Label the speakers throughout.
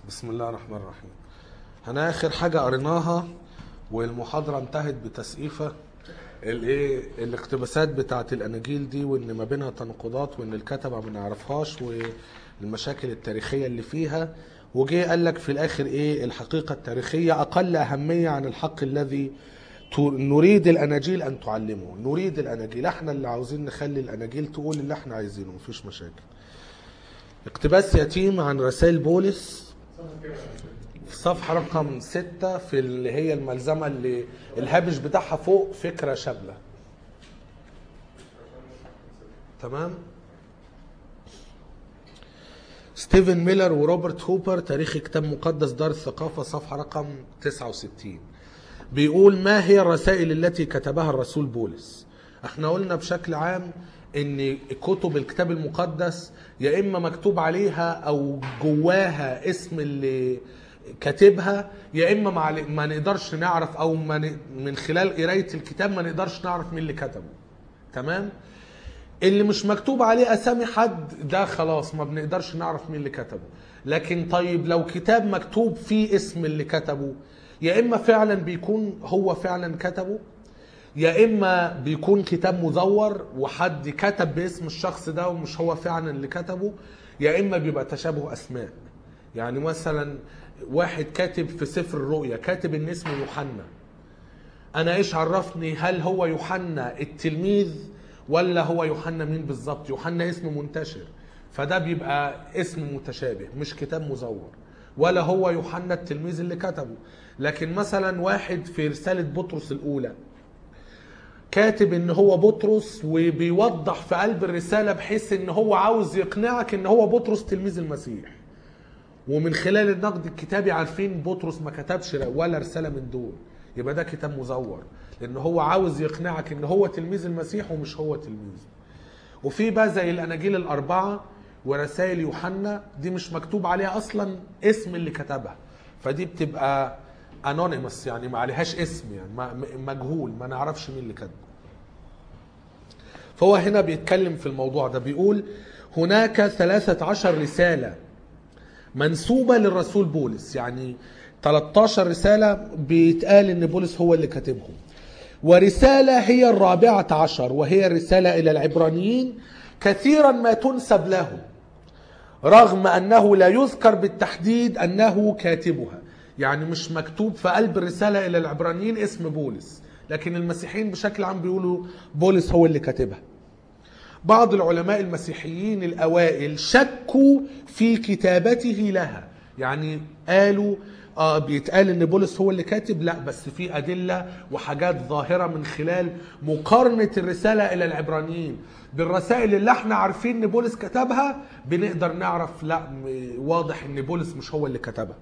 Speaker 1: بسم الله الرحمن الرحيم انا اخر حاجه قريناها والمحاضره انتهت بتسقيفه الايه الاقتباسات بتاعه الاناجيل دي وان ما بينها تناقضات وان الكتبه ما نعرفهاش والمشاكل التاريخيه اللي فيها وجه قال لك في الاخر ايه الحقيقه التاريخيه اقل اهميه عن الحق الذي ت- نريد الاناجيل ان تعلمه نريد الاناجيل احنا اللي عاوزين نخلي الاناجيل تقول اللي احنا عايزينه مفيش مشاكل اقتباس يتيم عن رسائل بولس في صفحة رقم ستة في اللي هي الملزمة اللي الهامش بتاعها فوق فكرة شاملة تمام ستيفن ميلر وروبرت هوبر تاريخ كتاب مقدس دار الثقافة صفحة رقم 69 بيقول ما هي الرسائل التي كتبها الرسول بولس احنا قلنا بشكل عام ان كتب الكتاب المقدس يا اما مكتوب عليها او جواها اسم اللي كاتبها يا اما ما, علي- ما نقدرش نعرف او ما ن- من خلال قرايه الكتاب ما نقدرش نعرف مين اللي كتبه تمام اللي مش مكتوب عليه اسامي حد ده خلاص ما بنقدرش نعرف مين اللي كتبه لكن طيب لو كتاب مكتوب فيه اسم اللي كتبه يا اما فعلا بيكون هو فعلا كتبه يا اما بيكون كتاب مزور وحد كتب باسم الشخص ده ومش هو فعلا اللي كتبه يا اما بيبقى تشابه اسماء يعني مثلا واحد كاتب في سفر الرؤيا كاتب ان اسمه يوحنا انا ايش عرفني هل هو يوحنا التلميذ ولا هو يوحنا مين بالظبط يوحنا اسم منتشر فده بيبقى اسم متشابه مش كتاب مزور ولا هو يوحنا التلميذ اللي كتبه لكن مثلا واحد في رسالة بطرس الأولى كاتب ان هو بطرس وبيوضح في قلب الرسالة بحيث ان هو عاوز يقنعك ان هو بطرس تلميذ المسيح ومن خلال النقد الكتابي عارفين بطرس ما كتبش ولا رسالة من دول يبقى ده كتاب مزور لان هو عاوز يقنعك ان هو تلميذ المسيح ومش هو تلميذه وفي بقى زي الاناجيل الاربعه ورسائل يوحنا دي مش مكتوب عليها اصلا اسم اللي كتبها فدي بتبقى انونيمس يعني ما عليهاش اسم يعني ما- م- مجهول ما نعرفش مين اللي كتبه فهو هنا بيتكلم في الموضوع ده بيقول هناك ثلاثة عشر رسالة منسوبة للرسول بولس يعني 13 رسالة بيتقال ان بولس هو اللي كاتبهم ورسالة هي الرابعة عشر وهي الرسالة إلى العبرانيين كثيرا ما تنسب له رغم أنه لا يذكر بالتحديد أنه كاتبها يعني مش مكتوب في قلب الرسالة إلى العبرانيين اسم بولس لكن المسيحيين بشكل عام بيقولوا بولس هو اللي كاتبها بعض العلماء المسيحيين الأوائل شكوا في كتابته لها يعني قالوا آه بيتقال ان بولس هو اللي كاتب لا بس في ادله وحاجات ظاهره من خلال مقارنه الرساله الى العبرانيين بالرسائل اللي احنا عارفين ان بولس كتبها بنقدر نعرف لا م- واضح ان بولس مش هو اللي كتبها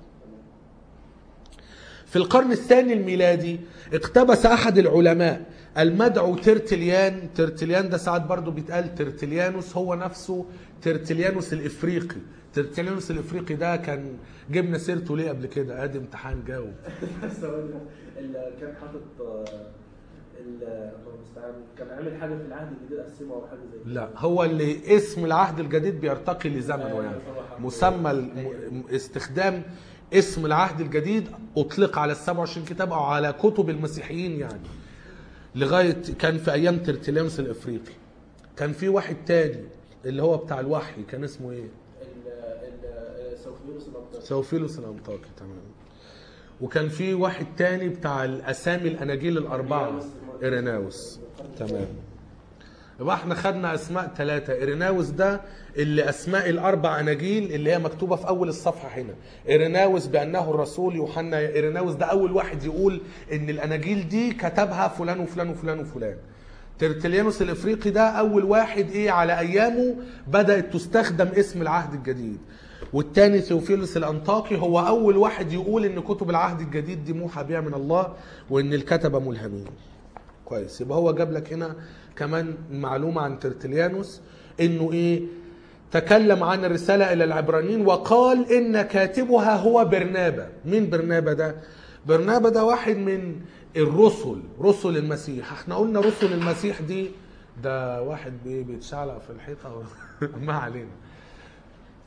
Speaker 1: في القرن الثاني الميلادي اقتبس احد العلماء المدعو ترتليان ترتليان ده ساعات برضو بيتقال ترتليانوس هو نفسه ترتليانوس الافريقي ترتليانوس الافريقي ده كان جبنا سيرته ليه قبل كده ادي امتحان جاوب
Speaker 2: ثواني اللي كان حاطط آه، ال- الله المستعان كان عامل حاجه في العهد الجديد قسمه او حاجه زي كده
Speaker 1: لا هو اللي اسم العهد الجديد بيرتقي لزمنه
Speaker 2: أيوة
Speaker 1: يعني
Speaker 2: طبعا.
Speaker 1: مسمى الم- استخدام اسم العهد الجديد اطلق على ال 27 كتاب او على كتب المسيحيين يعني لغايه كان في ايام ترتليانوس الافريقي كان في واحد تاني اللي هو بتاع الوحي كان اسمه ايه؟
Speaker 2: ال- ال- سوفيروس الأبطال.
Speaker 1: سوفيلوس الانطاكي تمام وكان في واحد تاني بتاع الاسامي الاناجيل الاربعه ايريناوس تمام يبقى احنا خدنا اسماء ثلاثه ايريناوس ده اللي اسماء الاربع اناجيل اللي هي مكتوبه في اول الصفحه هنا ايريناوس بانه الرسول يوحنا ايريناوس ده اول واحد يقول ان الاناجيل دي كتبها فلان وفلان وفلان وفلان ترتليانوس الافريقي ده اول واحد ايه على ايامه بدات تستخدم اسم العهد الجديد والتاني ثيوفيلوس الانطاكي هو اول واحد يقول ان كتب العهد الجديد دي موحى بها من الله وان الكتبه ملهمين كويس يبقى هو جاب لك هنا كمان معلومه عن ترتليانوس انه ايه تكلم عن الرساله الى العبرانيين وقال ان كاتبها هو برنابا مين برنابا ده برنابا ده واحد من الرسل رسل المسيح احنا قلنا رسل المسيح دي ده واحد بي- بيتشعلق في الحيطه ما علينا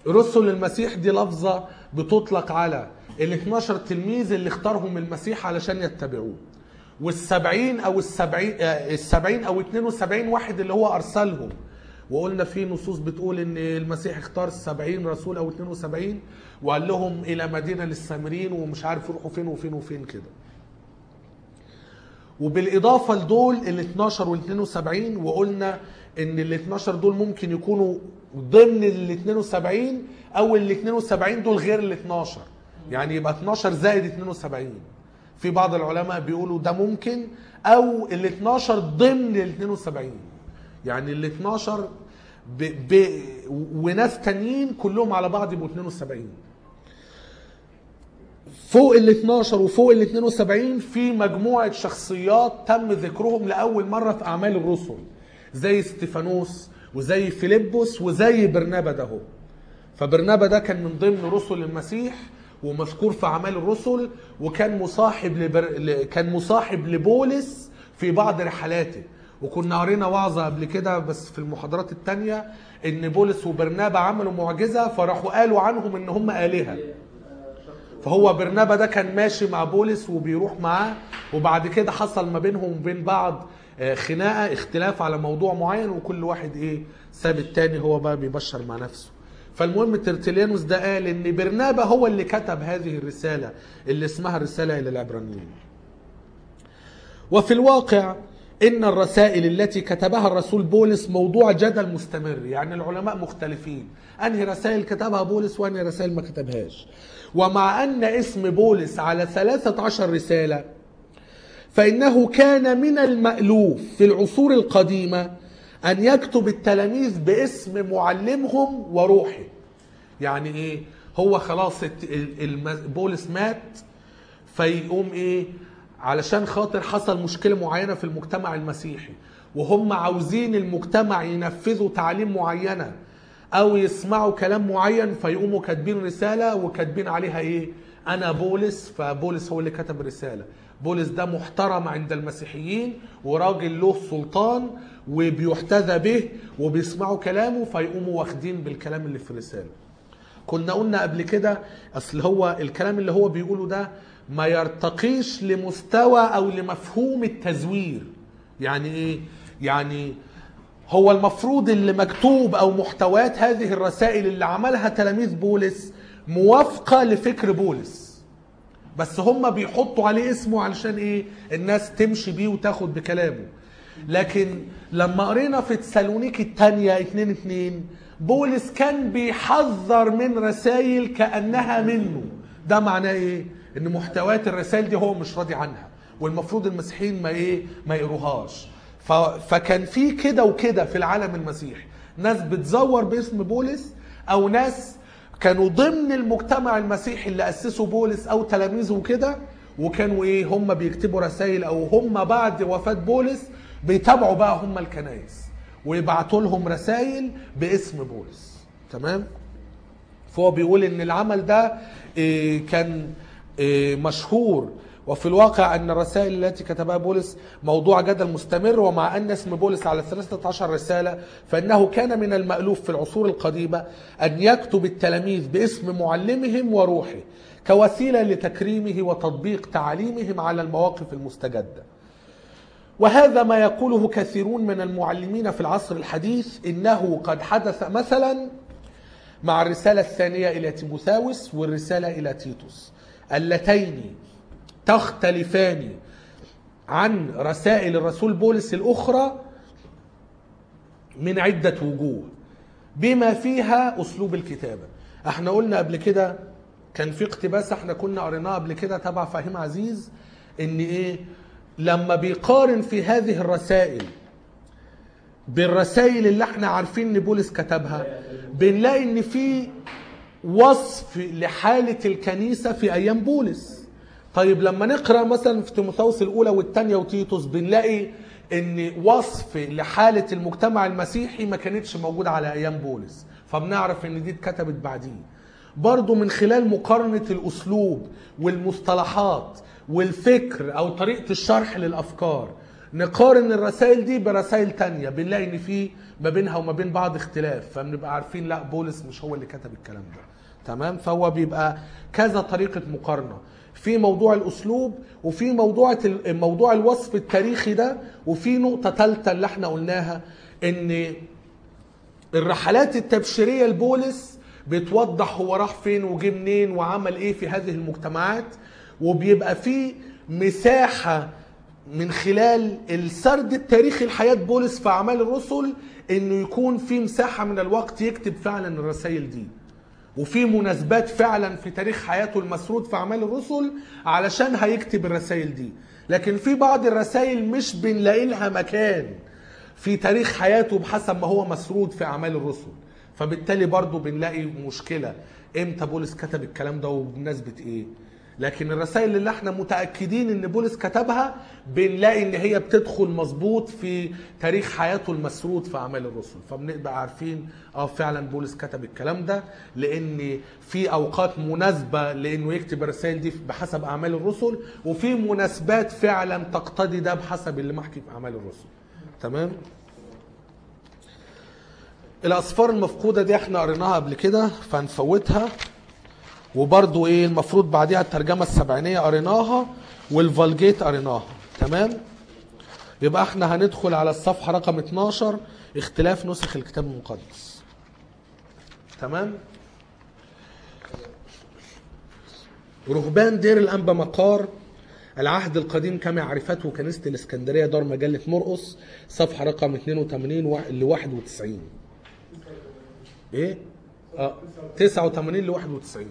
Speaker 1: رسل المسيح دي لفظة بتطلق على ال 12 تلميذ اللي اختارهم المسيح علشان يتبعوه والسبعين او السبعين آه، السبعين او 72 واحد اللي هو ارسلهم وقلنا في نصوص بتقول ان المسيح اختار 70 رسول او 72 وقال لهم الى مدينه للسامرين ومش عارف يروحوا فين وفين وفين كده وبالاضافه لدول ال 12 وال 72 وقلنا ان ال 12 دول ممكن يكونوا ضمن ال 72 او ال 72 دول غير ال 12 يعني يبقى 12 زائد 72 في بعض العلماء بيقولوا ده ممكن او ال 12 ضمن ال 72 يعني ال 12 ب... ب... وناس تانيين كلهم على بعض يبقوا 72 فوق ال 12 وفوق ال 72 في مجموعة شخصيات تم ذكرهم لأول مرة في أعمال الرسل زي استيفانوس وزي فيلبس وزي برنابا ده هو فبرنابا ده كان من ضمن رسل المسيح ومذكور في أعمال الرسل وكان مصاحب لبر... ل- كان مصاحب لبولس في بعض رحلاته وكنا قرينا وعظة قبل كده بس في المحاضرات التانية ان بولس وبرنابا عملوا معجزة فراحوا قالوا عنهم ان هم آلهة فهو برنابا ده كان ماشي مع بولس وبيروح معاه وبعد كده حصل ما بينهم وبين بعض آه، خناقه اختلاف على موضوع معين وكل واحد ايه ساب التاني هو بقى بيبشر مع نفسه فالمهم ترتليانوس ده قال ان برنابا هو اللي كتب هذه الرساله اللي اسمها الرساله الى العبرانيين وفي الواقع ان الرسائل التي كتبها الرسول بولس موضوع جدل مستمر يعني العلماء مختلفين انهي رسائل كتبها بولس وانهي رسائل ما كتبهاش ومع ان اسم بولس على 13 رساله فانه كان من المالوف في العصور القديمه ان يكتب التلاميذ باسم معلمهم وروحه يعني ايه هو خلاص الت- ال- الم- بولس مات فيقوم ايه علشان خاطر حصل مشكله معينه في المجتمع المسيحي وهم عاوزين المجتمع ينفذوا تعليم معينه او يسمعوا كلام معين فيقوموا كاتبين رساله وكاتبين عليها ايه انا بولس فبولس هو اللي كتب الرساله بولس ده محترم عند المسيحيين وراجل له سلطان وبيحتذى به وبيسمعوا كلامه فيقوموا واخدين بالكلام اللي في الرساله كنا قلنا قبل كده اصل هو الكلام اللي هو بيقوله ده ما يرتقيش لمستوى او لمفهوم التزوير يعني ايه يعني هو المفروض اللي مكتوب او محتويات هذه الرسائل اللي عملها تلاميذ بولس موافقه لفكر بولس بس هم بيحطوا عليه اسمه علشان ايه الناس تمشي بيه وتاخد بكلامه لكن لما قرينا في تسالونيك الثانية 2 2 بولس كان بيحذر من رسائل كأنها منه ده معناه ايه ان محتويات الرسائل دي هو مش راضي عنها والمفروض المسيحيين ما ايه ما يقروهاش ف... فكان في كده وكده في العالم المسيحي ناس بتزور باسم بولس او ناس كانوا ضمن المجتمع المسيحي اللي اسسوا بولس او تلاميذه وكده وكانوا ايه هم بيكتبوا رسائل او هم بعد وفاه بولس بيتابعوا بقى هم الكنائس ويبعتوا لهم رسائل باسم بولس تمام فهو بيقول ان العمل ده إيه، كان إيه، مشهور وفي الواقع ان الرسائل التي كتبها بولس موضوع جدل مستمر ومع ان اسم بولس على 13 رساله فانه كان من المالوف في العصور القديمه ان يكتب التلاميذ باسم معلمهم وروحه كوسيله لتكريمه وتطبيق تعاليمهم على المواقف المستجده. وهذا ما يقوله كثيرون من المعلمين في العصر الحديث انه قد حدث مثلا مع الرسالة الثانية إلى تيموثاوس والرسالة إلى تيتوس اللتين تختلفان عن رسائل الرسول بولس الأخرى من عدة وجوه بما فيها أسلوب الكتابة احنا قلنا قبل كده كان في اقتباس احنا كنا قريناه قبل كده تبع فهيم عزيز ان ايه لما بيقارن في هذه الرسائل بالرسائل اللي احنا عارفين ان بولس كتبها بنلاقي ان في وصف لحالة الكنيسة في ايام بولس طيب لما نقرا مثلا في تيموثاوس الاولى والثانيه وتيتوس بنلاقي ان وصف لحاله المجتمع المسيحي ما كانتش موجوده على ايام بولس فبنعرف ان دي اتكتبت بعديه برضو من خلال مقارنه الاسلوب والمصطلحات والفكر او طريقه الشرح للافكار نقارن الرسائل دي برسائل تانية بنلاقي ان في ما بينها وما بين بعض اختلاف فبنبقى عارفين لا بولس مش هو اللي كتب الكلام ده تمام فهو بيبقى كذا طريقة مقارنة في موضوع الاسلوب وفي موضوع ال- موضوع الوصف التاريخي ده وفي نقطة ثالثة اللي احنا قلناها ان الرحلات التبشيرية لبولس بتوضح هو راح فين وجه منين وعمل ايه في هذه المجتمعات وبيبقى في مساحة من خلال السرد التاريخي لحياة بولس في أعمال الرسل إنه يكون في مساحة من الوقت يكتب فعلا الرسائل دي وفي مناسبات فعلا في تاريخ حياته المسرود في أعمال الرسل علشان هيكتب الرسائل دي لكن في بعض الرسائل مش بنلاقي لها مكان في تاريخ حياته بحسب ما هو مسرود في اعمال الرسل فبالتالي برضه بنلاقي مشكله امتى بولس كتب الكلام ده وبمناسبه ايه لكن الرسائل اللي احنا متاكدين ان بولس كتبها بنلاقي ان هي بتدخل مظبوط في تاريخ حياته المسرود في اعمال الرسل فبنبقى عارفين اه فعلا بولس كتب الكلام ده لان في اوقات مناسبه لانه يكتب الرسائل دي بحسب اعمال الرسل وفي مناسبات فعلا تقتضي ده بحسب اللي محكي في اعمال الرسل تمام الاسفار المفقوده دي احنا قريناها قبل كده فهنفوتها وبرضو ايه المفروض بعديها الترجمه السبعينيه قريناها والفالجيت قريناها تمام يبقى احنا هندخل على الصفحه رقم 12 اختلاف نسخ الكتاب المقدس تمام رهبان دير الانبا مقار العهد القديم كما عرفته كنيسة الإسكندرية دار مجلة مرقس صفحة رقم 82 ل 91 إيه؟ آه 89 ل 91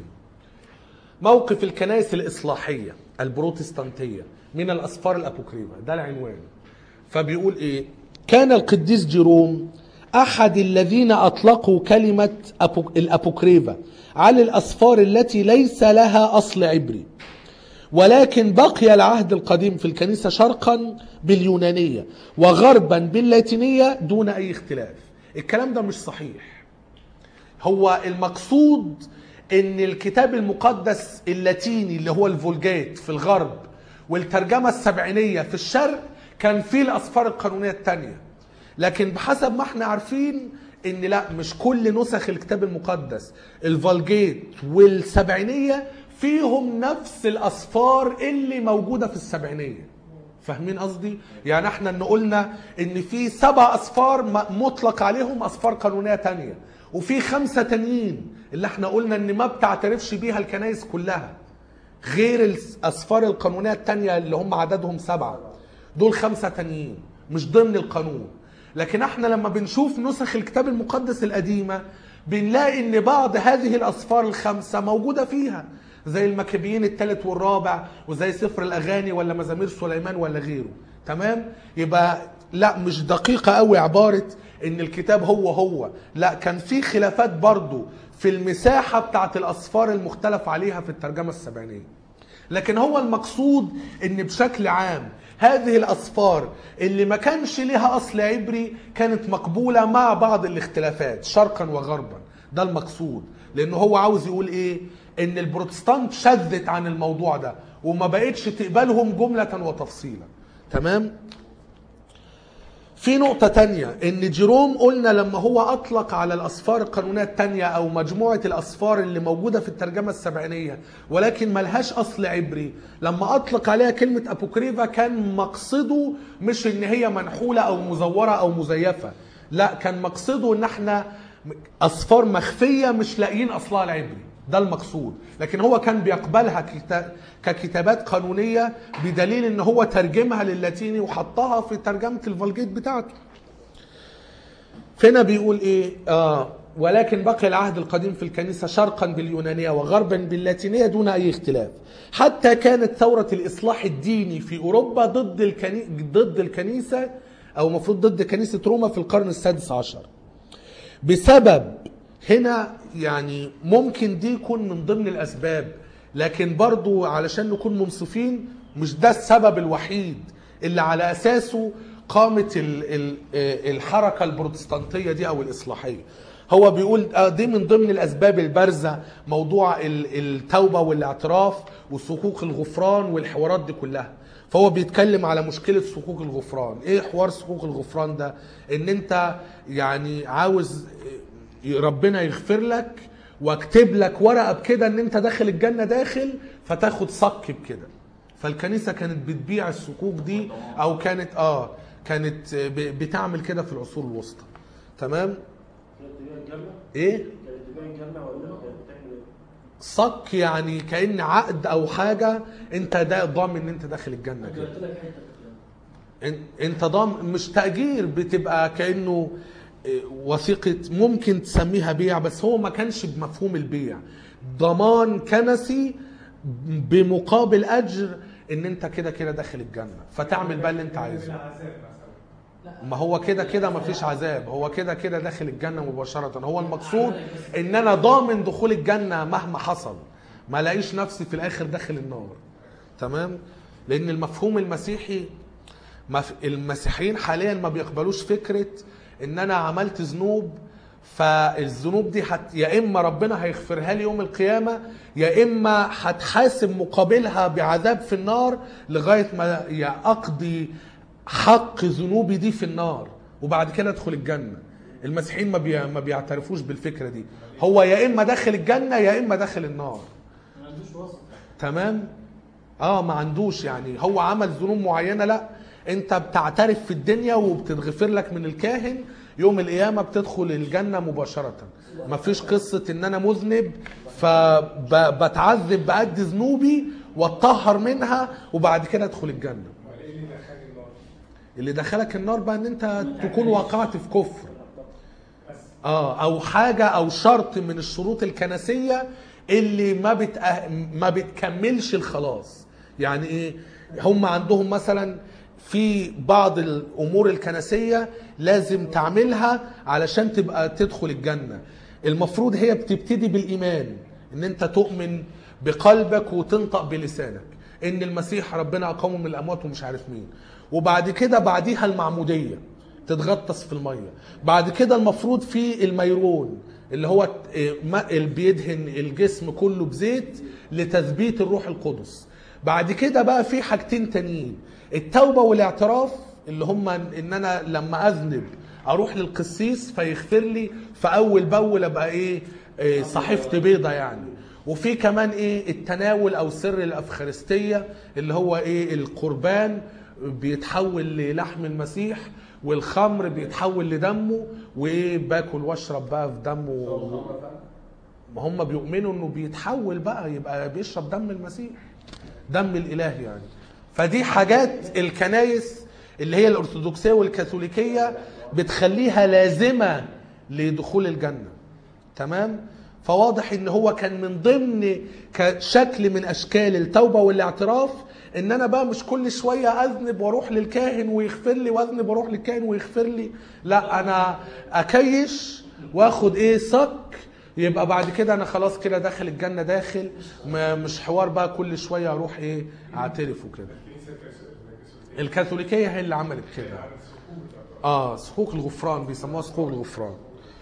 Speaker 1: موقف الكنائس الإصلاحية البروتستانتية من الأسفار الأبوكريفة ده العنوان فبيقول إيه؟ كان القديس جيروم أحد الذين أطلقوا كلمة أبو... الأبوكريفة على الأسفار التي ليس لها أصل عبري ولكن بقي العهد القديم في الكنيسة شرقا باليونانية وغربا باللاتينية دون أي اختلاف الكلام ده مش صحيح هو المقصود ان الكتاب المقدس اللاتيني اللي هو الفولجيت في الغرب والترجمة السبعينية في الشرق كان فيه الأسفار القانونية التانية لكن بحسب ما احنا عارفين ان لا مش كل نسخ الكتاب المقدس الفالجيت والسبعينية فيهم نفس الاسفار اللي موجوده في السبعينيه فاهمين قصدي يعني احنا ان قلنا ان في سبع اسفار م- مطلق عليهم اسفار قانونيه تانية وفي خمسه تانيين اللي احنا قلنا ان ما بتعترفش بيها الكنائس كلها غير الاسفار القانونيه التانية اللي هم عددهم سبعه دول خمسه تانيين مش ضمن القانون لكن احنا لما بنشوف نسخ الكتاب المقدس القديمه بنلاقي ان بعض هذه الاسفار الخمسه موجوده فيها زي المكابيين الثالث والرابع وزي سفر الاغاني ولا مزامير سليمان ولا غيره تمام يبقى لا مش دقيقه قوي عباره ان الكتاب هو هو لا كان في خلافات برضو في المساحه بتاعت الاسفار المختلف عليها في الترجمه السبعينيه لكن هو المقصود ان بشكل عام هذه الاسفار اللي ما كانش لها اصل عبري كانت مقبوله مع بعض الاختلافات شرقا وغربا ده المقصود لانه هو عاوز يقول ايه ان البروتستانت شذت عن الموضوع ده وما بقتش تقبلهم جمله وتفصيلا تمام في نقطة تانية ان جيروم قلنا لما هو اطلق على الاسفار القانونية التانية او مجموعة الاسفار اللي موجودة في الترجمة السبعينية ولكن ملهاش اصل عبري لما اطلق عليها كلمة ابوكريفا كان مقصده مش ان هي منحولة او مزورة او مزيفة لا كان مقصده ان احنا اسفار مخفية مش لاقيين اصلها العبري ده المقصود لكن هو كان بيقبلها كتا- ككتابات قانونية بدليل ان هو ترجمها للاتيني وحطها في ترجمة الفالجيت بتاعته فهنا بيقول ايه آه ولكن بقي العهد القديم في الكنيسة شرقا باليونانية وغربا باللاتينية دون أي اختلاف حتى كانت ثورة الإصلاح الديني في أوروبا ضد الكني... ضد الكنيسة أو المفروض ضد كنيسة روما في القرن السادس عشر بسبب هنا يعني ممكن دي يكون من ضمن الاسباب لكن برضو علشان نكون منصفين مش ده السبب الوحيد اللي على اساسه قامت ال- ال- الحركه البروتستانتيه دي او الاصلاحيه هو بيقول آه دي من ضمن الاسباب البارزه موضوع ال- التوبه والاعتراف وصكوك الغفران والحوارات دي كلها فهو بيتكلم على مشكلة صكوك الغفران ايه حوار صكوك الغفران ده ان انت يعني عاوز ربنا يغفر لك واكتب لك ورقة بكده ان انت داخل الجنة داخل فتاخد صك بكده فالكنيسة كانت بتبيع الصكوك دي او كانت اه كانت ب- بتعمل كده في العصور الوسطى تمام
Speaker 2: كانت تبيع الجنة
Speaker 1: ايه
Speaker 2: كانت تبيع الجنة ولا كانت بتعمل ايه؟
Speaker 1: صك يعني كأن عقد او حاجة انت ده ضامن ان انت داخل الجنة كده
Speaker 2: قلت لك حتة كده.
Speaker 1: إن- انت ضامن مش تأجير بتبقى كأنه إيه، وثيقة ممكن تسميها بيع بس هو ما كانش بمفهوم البيع ضمان كنسي بمقابل أجر ان انت كده كده داخل الجنة فتعمل بقى اللي انت عايزه
Speaker 3: العذاب مثلا
Speaker 1: ما هو كده كده ما فيش عذاب هو كده كده داخل الجنة مباشرة هو المقصود ان انا ضامن دخول الجنة مهما حصل ما لاقيش نفسي في الاخر داخل النار تمام لان المفهوم المسيحي ما في- المسيحيين حاليا ما بيقبلوش فكرة ان انا عملت ذنوب فالذنوب دي حت يا اما ربنا هيغفرها لي يوم القيامه يا اما هتحاسب مقابلها بعذاب في النار لغايه ما يا اقضي حق ذنوبي دي في النار وبعد كده ادخل الجنه المسيحيين ما, بي... ما بيعترفوش بالفكره دي هو يا اما داخل الجنه يا اما داخل النار
Speaker 2: ما عندوش وسط
Speaker 1: تمام اه ما عندوش يعني هو عمل ذنوب معينه لا انت بتعترف في الدنيا وبتتغفر لك من الكاهن يوم القيامه بتدخل الجنه مباشره ما فيش قصه ان انا مذنب فبتعذب بقد ذنوبي واتطهر منها وبعد كده ادخل الجنه
Speaker 3: امال ايه اللي دخل النار؟
Speaker 1: اللي دخلك النار بقى ان انت تكون وقعت في كفر
Speaker 3: بس
Speaker 1: اه او حاجه او شرط من الشروط الكنسيه اللي ما بتأه... ما بتكملش الخلاص يعني ايه هم عندهم مثلا في بعض الامور الكنسيه لازم تعملها علشان تبقى تدخل الجنه المفروض هي بتبتدي بالايمان ان انت تؤمن بقلبك وتنطق بلسانك ان المسيح ربنا اقامه من الاموات ومش عارف مين وبعد كده بعديها المعموديه تتغطس في الميه بعد كده المفروض في الميرون اللي هو إيه، ما- اللي بيدهن الجسم كله بزيت لتثبيت الروح القدس بعد كده بقى في حاجتين تانيين التوبه والاعتراف اللي هم ان انا لما اذنب اروح للقسيس فيغفر لي فاول باول ابقى ايه, إيه صحيفه بيضه يعني وفي كمان ايه التناول او سر الافخارستيه اللي هو ايه القربان بيتحول للحم المسيح والخمر بيتحول لدمه وايه باكل واشرب بقى في دمه ما هم بيؤمنوا انه بيتحول بقى يبقى بيشرب دم المسيح دم الاله يعني فدي حاجات الكنايس اللي هي الارثوذكسيه والكاثوليكيه بتخليها لازمه لدخول الجنه تمام فواضح ان هو كان من ضمن كشكل من اشكال التوبه والاعتراف ان انا بقى مش كل شويه اذنب واروح للكاهن ويغفر لي واذنب واروح للكاهن ويغفر لي لا انا اكيش واخد ايه صك يبقى بعد كده انا خلاص كده داخل الجنه داخل ما- مش حوار بقى كل شويه اروح ايه اعترف وكده
Speaker 3: الكنيسه الكاثوليكيه
Speaker 1: الكاثوليكيه هي اللي عملت كده
Speaker 3: على السكوت
Speaker 1: اه صكوك الغفران بيسموها صكوك الغفران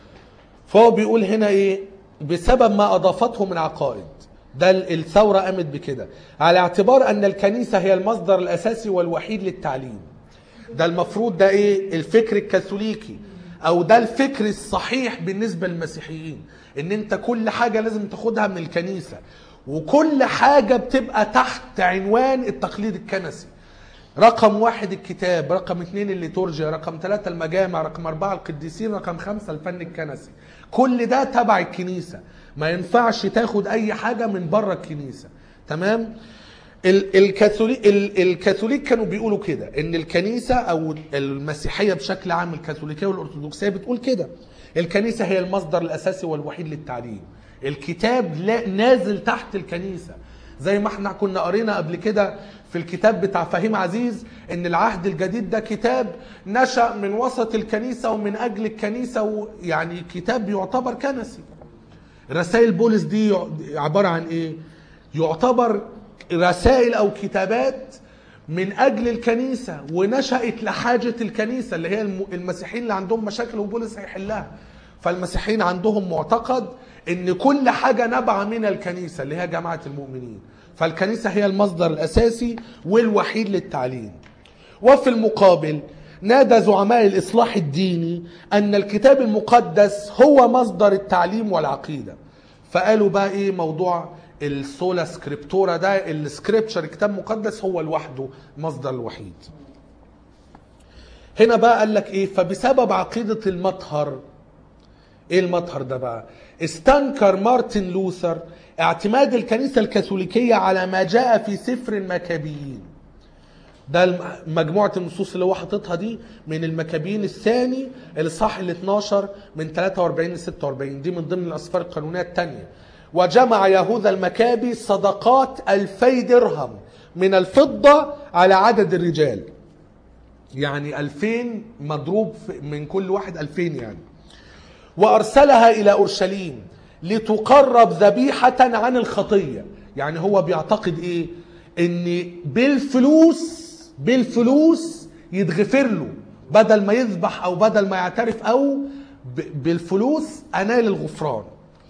Speaker 1: فهو بيقول هنا ايه بسبب ما اضافته من عقائد ده ال- الثوره قامت بكده على اعتبار ان الكنيسه هي المصدر الاساسي والوحيد للتعليم ده المفروض ده ايه الفكر الكاثوليكي او ده الفكر الصحيح بالنسبه للمسيحيين ان انت كل حاجه لازم تاخدها من الكنيسه وكل حاجه بتبقى تحت عنوان التقليد الكنسي رقم واحد الكتاب رقم اثنين الليتورجيا رقم ثلاثة المجامع رقم أربعة القديسين رقم خمسة الفن الكنسي كل ده تبع الكنيسة ما ينفعش تاخد أي حاجة من بره الكنيسة تمام ال- الكاثوليك ال- الكاثوليك كانوا بيقولوا كده ان الكنيسه او المسيحيه بشكل عام الكاثوليكيه والارثوذكسيه بتقول كده الكنيسه هي المصدر الاساسي والوحيد للتعليم الكتاب لا نازل تحت الكنيسه زي ما احنا كنا قرينا قبل كده في الكتاب بتاع فهيم عزيز ان العهد الجديد ده كتاب نشأ من وسط الكنيسه ومن اجل الكنيسه يعني كتاب يعتبر كنسي رسائل بولس دي يع- عبارة عن ايه يعتبر رسائل او كتابات من اجل الكنيسة ونشأت لحاجة الكنيسة اللي هي الم- المسيحيين اللي عندهم مشاكل وبولس هيحلها فالمسيحيين عندهم معتقد ان كل حاجه نابعه من الكنيسه اللي هي جماعه المؤمنين فالكنيسه هي المصدر الاساسي والوحيد للتعليم وفي المقابل نادى زعماء الاصلاح الديني ان الكتاب المقدس هو مصدر التعليم والعقيده فقالوا بقى ايه موضوع السولا سكريبتورا ده السكريبتشر كتاب مقدس هو لوحده مصدر الوحيد هنا بقى قال لك ايه فبسبب عقيده المطهر ايه المطهر ده بقى استنكر مارتن لوثر اعتماد الكنيسه الكاثوليكيه على ما جاء في سفر المكابيين ده الم- مجموعة النصوص اللي هو حاططها دي من المكابين الثاني الإصحاح ال 12 من 43 ل 46 دي من ضمن الأسفار القانونية الثانية وجمع يهوذا المكابي صدقات ألفي درهم من الفضة على عدد الرجال يعني ألفين مضروب في- من كل واحد ألفين يعني وارسلها الى اورشليم لتقرب ذبيحه عن الخطيه يعني هو بيعتقد ايه ان بالفلوس بالفلوس يتغفر له بدل ما يذبح او بدل ما يعترف او ب- بالفلوس انال الغفران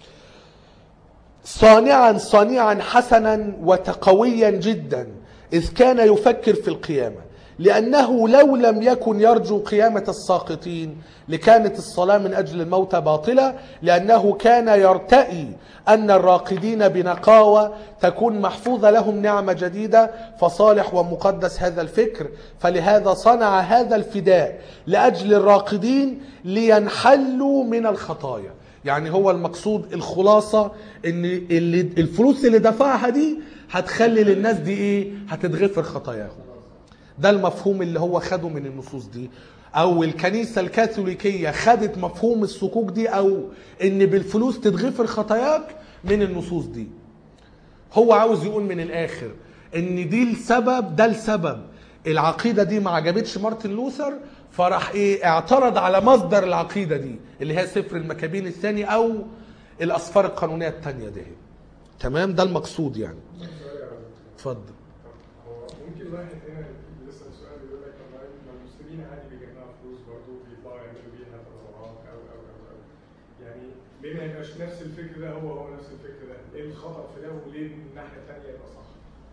Speaker 1: صانعا صانعا حسنا وتقويا جدا اذ كان يفكر في القيامه لانه لو لم يكن يرجو قيامه الساقطين لكانت الصلاه من اجل الموتى باطله لانه كان يرتئي ان الراقدين بنقاوه تكون محفوظه لهم نعمه جديده فصالح ومقدس هذا الفكر فلهذا صنع هذا الفداء لاجل الراقدين لينحلوا من الخطايا يعني هو المقصود الخلاصة ان اللي الفلوس اللي دفعها دي هتخلي للناس دي ايه هتتغفر خطاياهم ده المفهوم اللي هو خده من النصوص دي او الكنيسة الكاثوليكية خدت مفهوم السكوك دي او ان بالفلوس تتغفر خطاياك من النصوص دي هو عاوز يقول من الاخر ان دي السبب ده السبب العقيده دي ما عجبتش مارتن لوثر فراح ايه اعترض على مصدر العقيده دي اللي هي سفر المكابين الثاني او الاسفار القانونيه الثانيه دي تمام ده المقصود يعني اتفضل
Speaker 3: هو ممكن واحد هنا بيسأل سؤال بيقول لك طب ما المسلمين عادي بيجمعوا فلوس برضه بيطلعوا يعملوا بيها تبرعات او او او او يعني ليه ما يبقاش نفس الفكر ده هو هو نفس الفكر ده؟ ايه الخطأ في ده وليه من الناحية الثانية يبقى صح؟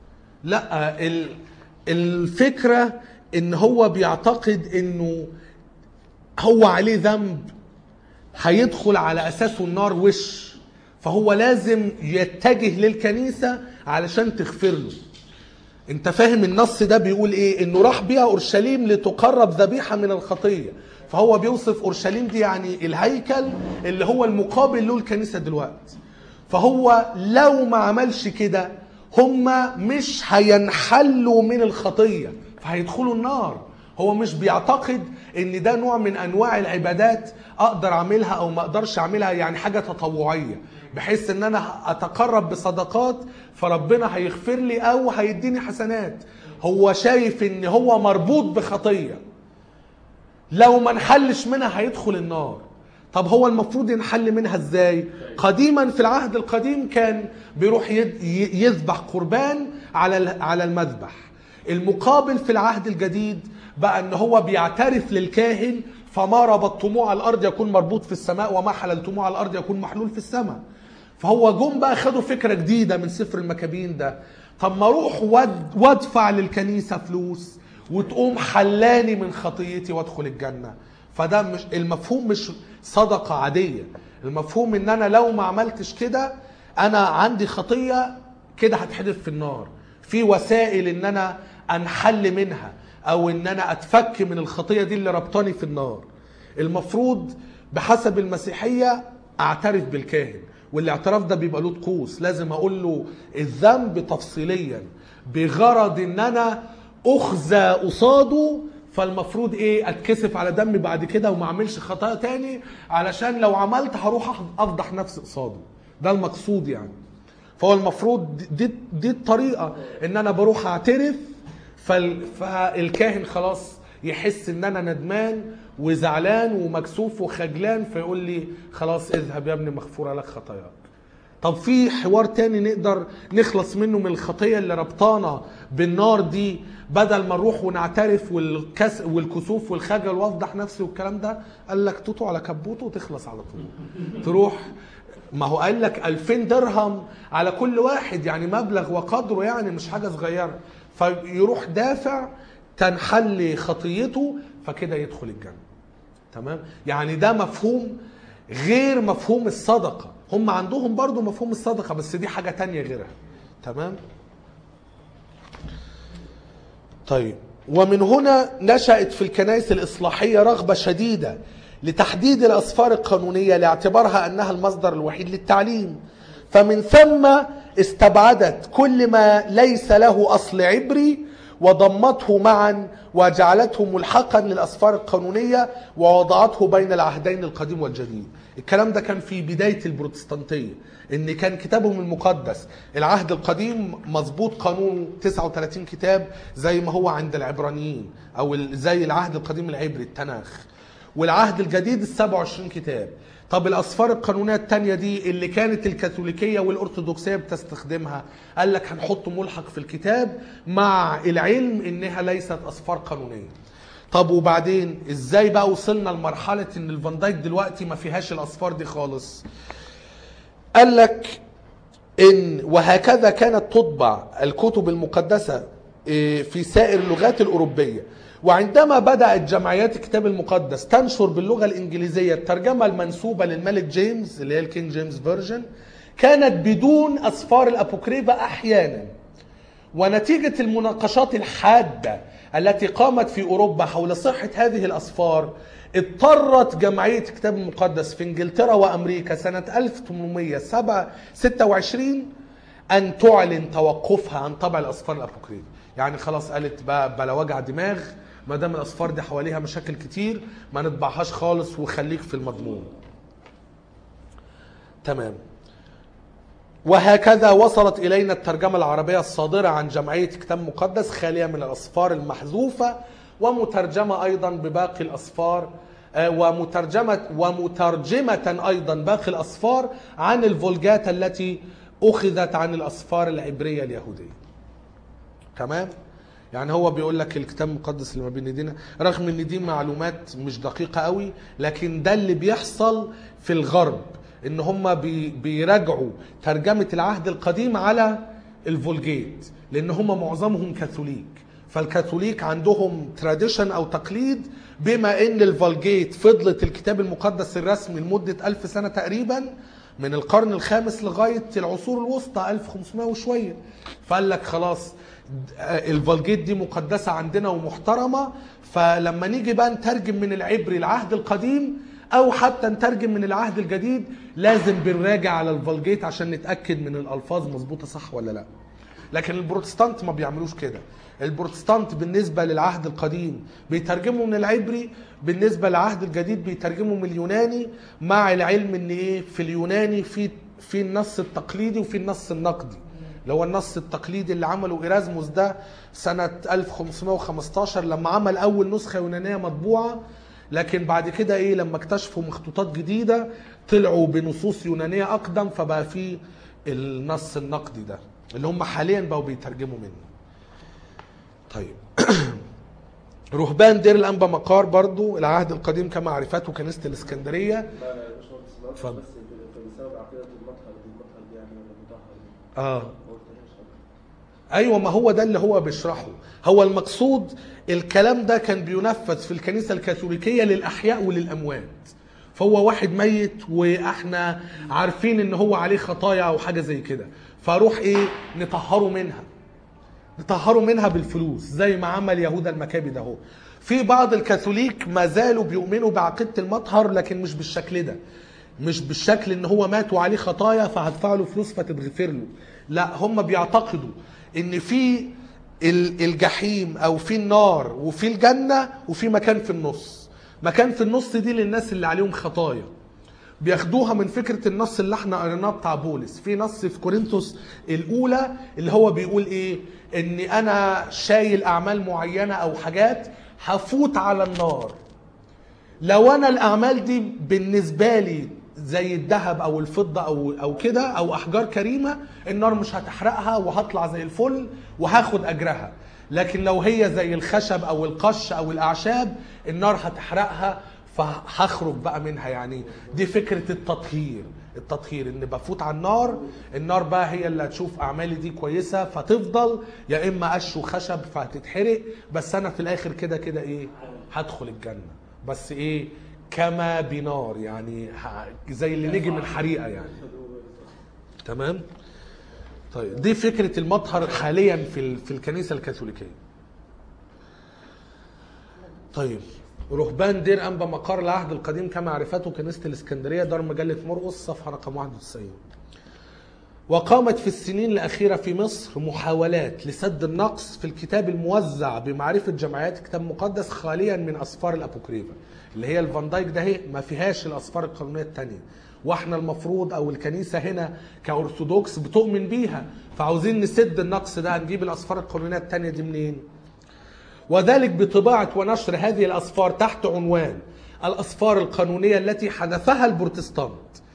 Speaker 1: لا ال- الفكره ان هو بيعتقد انه هو عليه ذنب هيدخل على اساسه النار وش فهو لازم يتجه للكنيسه علشان تغفر له انت فاهم النص ده بيقول ايه انه راح بيها اورشليم لتقرب ذبيحه من الخطيه فهو بيوصف اورشليم دي يعني الهيكل اللي هو المقابل له الكنيسه دلوقتي فهو لو ما عملش كده هما مش هينحلوا من الخطيه فهيدخلوا النار هو مش بيعتقد ان ده نوع من انواع العبادات اقدر اعملها او ما اقدرش اعملها يعني حاجه تطوعيه بحيث ان انا اتقرب بصدقات فربنا هيغفر لي او هيديني حسنات هو شايف ان هو مربوط بخطيه لو ما انحلش منها هيدخل النار طب هو المفروض ينحل منها ازاي قديما في العهد القديم كان بيروح يد- ي- يذبح قربان على ال- على المذبح المقابل في العهد الجديد بقى ان هو بيعترف للكاهن فما ربطتموه على الارض يكون مربوط في السماء وما حللتموه على الارض يكون محلول في السماء فهو جم بقى خدوا فكره جديده من سفر المكابين ده طب ما اروح واد- وادفع للكنيسه فلوس وتقوم حلاني من خطيتي وادخل الجنه فده مش المفهوم مش صدقه عاديه المفهوم ان انا لو ما عملتش كده انا عندي خطيه كده هتحدف في النار في وسائل ان انا انحل منها او ان انا اتفك من الخطيه دي اللي ربطاني في النار المفروض بحسب المسيحيه اعترف بالكاهن والاعتراف ده بيبقى له طقوس لازم اقول له الذنب تفصيليا بغرض ان انا اخزى قصاده فالمفروض ايه اتكسف على دمي بعد كده وما اعملش خطايا تاني علشان لو عملت هروح افضح نفسي قصاده ده المقصود يعني فهو المفروض دي دي الطريقه ان انا بروح اعترف فال فالكاهن خلاص يحس ان انا ندمان وزعلان ومكسوف وخجلان فيقول لي خلاص اذهب يا ابني مغفوره لك خطاياك طب في حوار تاني نقدر نخلص منه من الخطيه اللي ربطانا بالنار دي بدل ما نروح ونعترف والكس والكسوف والخجل وافضح نفسي والكلام ده قال لك توتو على كبوته وتخلص على طول تروح ما هو قال لك 2000 درهم على كل واحد يعني مبلغ وقدره يعني مش حاجه صغيره فيروح دافع تنحل خطيته فكده يدخل الجنه تمام يعني ده مفهوم غير مفهوم الصدقه هم عندهم برضو مفهوم الصدقه بس دي حاجه تانية غيرها تمام طيب ومن هنا نشأت في الكنائس الإصلاحية رغبة شديدة لتحديد الأسفار القانونية لاعتبارها أنها المصدر الوحيد للتعليم فمن ثم استبعدت كل ما ليس له أصل عبري وضمته معا وجعلته ملحقا للأسفار القانونية ووضعته بين العهدين القديم والجديد الكلام ده كان في بداية البروتستانتية ان كان كتابهم المقدس العهد القديم مظبوط قانون 39 كتاب زي ما هو عند العبرانيين او ال- زي العهد القديم العبري التناخ والعهد الجديد ال 27 كتاب طب الاسفار القانونيه الثانيه دي اللي كانت الكاثوليكيه والارثوذكسيه بتستخدمها قال لك هنحط ملحق في الكتاب مع العلم انها ليست اسفار قانونيه طب وبعدين ازاي بقى وصلنا لمرحله ان الفان دايك دلوقتي ما فيهاش الاسفار دي خالص قال لك ان وهكذا كانت تطبع الكتب المقدسه إيه، في سائر اللغات الاوروبيه وعندما بدات جمعيات الكتاب المقدس تنشر باللغه الانجليزيه الترجمه المنسوبه للملك جيمس اللي هي الكينج جيمس فيرجن كانت بدون اسفار الابوكريفه احيانا ونتيجة المناقشات الحادة التي قامت في أوروبا حول صحة هذه الأسفار اضطرت جمعية الكتاب المقدس في انجلترا وأمريكا سنة 1826 أن تعلن توقفها عن طبع الأسفار الأبوكريفة يعني خلاص قالت بقى بلا وجع دماغ ما دام الأسفار دي حواليها مشاكل كتير ما نطبعهاش خالص وخليك في المضمون تمام وهكذا وصلت إلينا الترجمة العربية الصادرة عن جمعية كتاب مقدس خالية من الأسفار المحذوفة ومترجمة أيضا بباقي الأسفار آه، ومترجمة ومترجمة أيضا باقي الأسفار عن الفولجات التي أخذت عن الأسفار العبرية اليهودية تمام يعني هو بيقول لك الكتاب المقدس اللي ما بين ايدينا رغم ان دي معلومات مش دقيقه قوي لكن ده اللي بيحصل في الغرب ان هم بي بيراجعوا ترجمه العهد القديم على الفولجيت لان هم معظمهم كاثوليك فالكاثوليك عندهم تراديشن او تقليد بما ان الفولجيت فضلت الكتاب المقدس الرسمي لمده ألف سنه تقريبا من القرن الخامس لغايه العصور الوسطى 1500 وشويه فقال لك خلاص الفولجيت دي مقدسه عندنا ومحترمه فلما نيجي بقى نترجم من العبري العهد القديم او حتى نترجم من العهد الجديد لازم بنراجع على الفولجيت عشان نتاكد من الالفاظ مظبوطه صح ولا لا لكن البروتستانت ما بيعملوش كده البروتستانت بالنسبة للعهد القديم بيترجموا من العبري بالنسبة للعهد الجديد بيترجموا من اليوناني مع العلم ان ايه في اليوناني في في النص التقليدي وفي النص النقدي اللي هو النص التقليدي اللي عمله إيرازموس ده سنة 1515 لما عمل أول نسخة يونانية مطبوعة لكن بعد كده ايه لما اكتشفوا مخطوطات جديدة طلعوا بنصوص يونانية أقدم فبقى في النص النقدي ده اللي هم حاليا بقوا بيترجموا منه طيب رهبان دير الأنبا مقار برضو العهد القديم كما عرفته كنيسة الإسكندرية
Speaker 2: لا لا يا باشمهندس ما قلتش
Speaker 1: اتفضل.
Speaker 2: بس بسبب عقيدة المطهر دي المطهر دي يعني ولا المطهر دي
Speaker 1: اه
Speaker 2: ما قلتهاش أنا.
Speaker 1: ايوه ما هو ده اللي هو بيشرحه هو المقصود الكلام ده كان بينفذ في الكنيسه الكاثوليكيه للاحياء وللاموات فهو واحد ميت واحنا عارفين ان هو عليه خطايا او حاجه زي كده فاروح ايه نطهره منها نطهره منها بالفلوس زي ما عمل يهوذا المكابي ده هو في بعض الكاثوليك ما زالوا بيؤمنوا بعقيده المطهر لكن مش بالشكل ده مش بالشكل ان هو مات وعليه خطايا فهدفع له فلوس فتتغفر له لا هم بيعتقدوا ان في ال- الجحيم او في النار وفي الجنه وفي مكان في النص مكان في النص دي للناس اللي عليهم خطايا بياخدوها من فكره النص اللي احنا قريناه بتاع بولس في نص في كورنثوس الاولى اللي هو بيقول ايه ان انا شايل اعمال معينه او حاجات هفوت على النار لو انا الاعمال دي بالنسبه لي زي الذهب او الفضه او او كده او احجار كريمه النار مش هتحرقها وهطلع زي الفل وهاخد اجرها لكن لو هي زي الخشب او القش او الاعشاب النار هتحرقها فهخرج بقى منها يعني دي فكره التطهير التطهير ان بفوت على النار النار بقى هي اللي هتشوف اعمالي دي كويسه فتفضل يا اما قش وخشب فهتتحرق بس انا في الاخر كده كده ايه هدخل الجنه بس ايه كما بنار يعني ه- زي اللي نجي من حريقه يعني تمام طيب دي فكره المطهر حاليا في ال- في الكنيسه الكاثوليكيه طيب رهبان دير انبا مقر العهد القديم كما عرفته كنيسه الاسكندريه دار مجله مرقس صفحه رقم 91 وقامت في السنين الأخيرة في مصر محاولات لسد النقص في الكتاب الموزع بمعرفة جمعيات كتاب مقدس خاليا من أسفار الأبوكريفا اللي هي الفان دايك ده هي ما فيهاش الأسفار القانونية التانية واحنا المفروض او الكنيسه هنا كارثوذكس بتؤمن بيها فعاوزين نسد النقص ده هنجيب الاسفار القانونيه التانية دي منين؟ وذلك بطباعة ونشر هذه الأسفار تحت عنوان الأسفار القانونية التي حذفها البروتستانت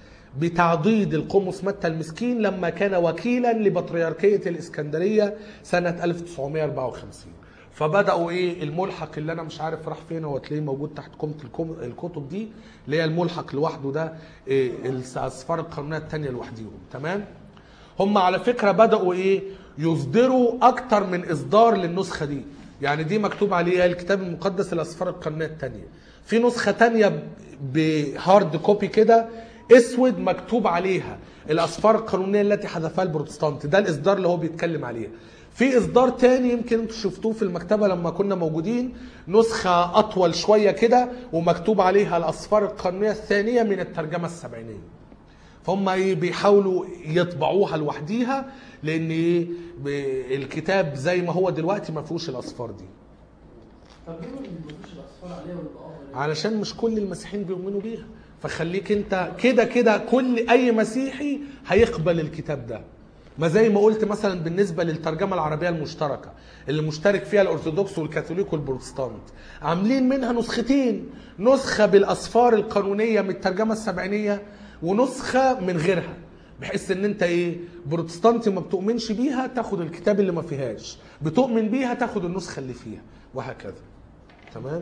Speaker 1: بتعضيد القمص متى المسكين لما كان وكيلا لبطريركية الإسكندرية سنة 1954 فبدأوا إيه الملحق اللي أنا مش عارف راح فين هو تلاقيه موجود تحت قمة الكم- الكتب دي اللي هي الملحق لوحده ده إيه الأسفار القانونية التانية لوحديهم تمام؟ هم على فكره بداوا ايه يصدروا اكتر من اصدار للنسخه دي يعني دي مكتوب عليها الكتاب المقدس الاسفار القانونيه الثانيه في نسخه تانية بهارد كوبي كده اسود مكتوب عليها الاسفار القانونيه التي حذفها البروتستانت ده الاصدار اللي هو بيتكلم عليها في اصدار تاني يمكن انتوا شفتوه في المكتبه لما كنا موجودين نسخه اطول شويه كده ومكتوب عليها الاسفار القانونيه الثانيه من الترجمه السبعينيه فهم ايه بيحاولوا يطبعوها لوحديها لان ايه ب- الكتاب زي ما هو دلوقتي ما فيهوش الاصفار دي
Speaker 2: طب ليه ما بيجيبوش الاصفار عليها والبقاء
Speaker 1: علشان مش كل المسيحيين بيؤمنوا بيها فخليك انت كده كده كل اي مسيحي هيقبل الكتاب ده ما زي ما قلت مثلا بالنسبه للترجمه العربيه المشتركه اللي مشترك فيها الارثوذكس والكاثوليك والبروتستانت عاملين منها نسختين نسخه بالاسفار القانونيه من الترجمه السبعينيه ونسخه من غيرها بحيث ان انت ايه بروتستانتي ما بتؤمنش بيها تاخد الكتاب اللي ما فيهاش بتؤمن بيها تاخد النسخه اللي فيها وهكذا تمام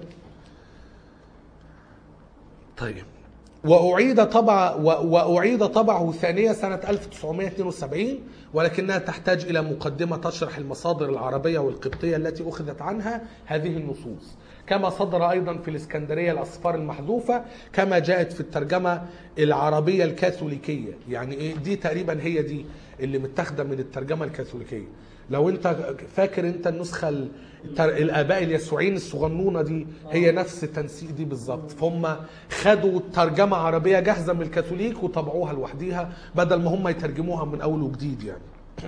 Speaker 1: طيب وأعيد طبع و- وأعيد طبعه ثانية سنة 1972 ولكنها تحتاج إلى مقدمة تشرح المصادر العربية والقبطية التي أخذت عنها هذه النصوص كما صدر أيضا في الإسكندرية الأسفار المحذوفة كما جاءت في الترجمة العربية الكاثوليكية يعني إيه دي تقريبا هي دي اللي متاخدة من الترجمة الكاثوليكية لو انت فاكر انت النسخه ال- التر- الاباء اليسوعيين الصغنونه دي هي نفس التنسيق دي بالظبط فهم خدوا ترجمه عربيه جاهزه من الكاثوليك وطبعوها لوحديها بدل ما هم يترجموها من اول وجديد يعني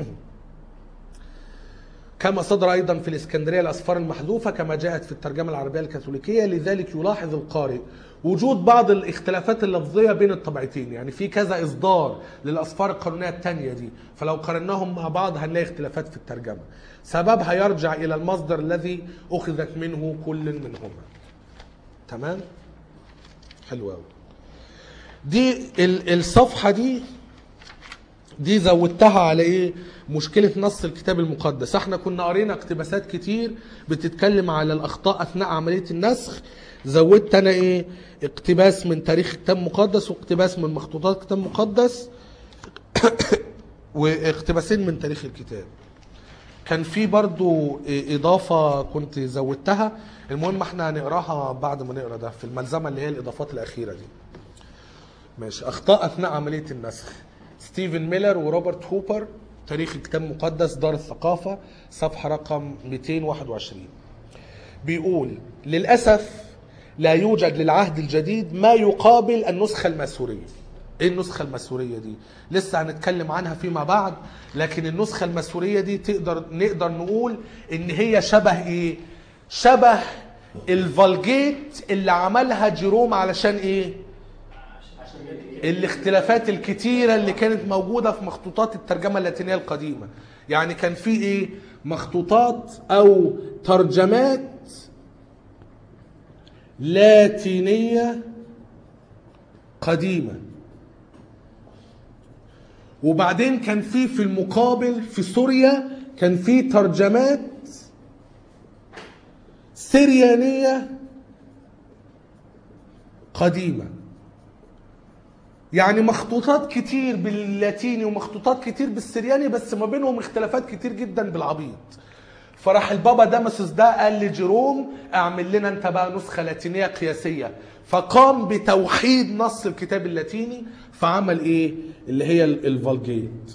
Speaker 1: كما صدر ايضا في الاسكندريه الاسفار المحذوفه كما جاءت في الترجمه العربيه الكاثوليكيه لذلك يلاحظ القارئ وجود بعض الاختلافات اللفظيه بين الطبعتين يعني في كذا اصدار للاسفار القانونيه الثانيه دي فلو قارناهم مع بعض هنلاقي اختلافات في الترجمه سببها يرجع الى المصدر الذي اخذت منه كل منهما تمام حلو قوي دي ال- الصفحه دي دي زودتها على ايه مشكله نص الكتاب المقدس احنا كنا قرينا اقتباسات كتير بتتكلم على الاخطاء اثناء عمليه النسخ زودت انا ايه اقتباس من تاريخ كتاب مقدس واقتباس من مخطوطات كتاب مقدس واقتباسين من تاريخ الكتاب كان في برضو إيه اضافه كنت زودتها المهم احنا هنقراها بعد ما نقرا ده في الملزمه اللي هي الاضافات الاخيره دي ماشي اخطاء اثناء عمليه النسخ ستيفن ميلر وروبرت هوبر تاريخ الكتاب المقدس دار الثقافه صفحه رقم 221 بيقول للاسف لا يوجد للعهد الجديد ما يقابل النسخه الماسوريه ايه النسخه الماسوريه دي لسه هنتكلم عنها فيما بعد لكن النسخه الماسوريه دي تقدر نقدر نقول ان هي شبه ايه شبه الفالجيت اللي عملها جيروم علشان ايه الاختلافات الكتيرة اللي كانت موجودة في مخطوطات الترجمة اللاتينية القديمة يعني كان في ايه مخطوطات او ترجمات لاتينية قديمة وبعدين كان في في المقابل في سوريا كان في ترجمات سريانية قديمة يعني مخطوطات كتير باللاتيني ومخطوطات كتير بالسرياني بس ما بينهم اختلافات كتير جدا بالعبيط فراح البابا داماسوس ده قال لجيروم اعمل لنا انت بقى نسخه لاتينيه قياسيه فقام بتوحيد نص الكتاب اللاتيني فعمل ايه اللي هي ال- الفالجيت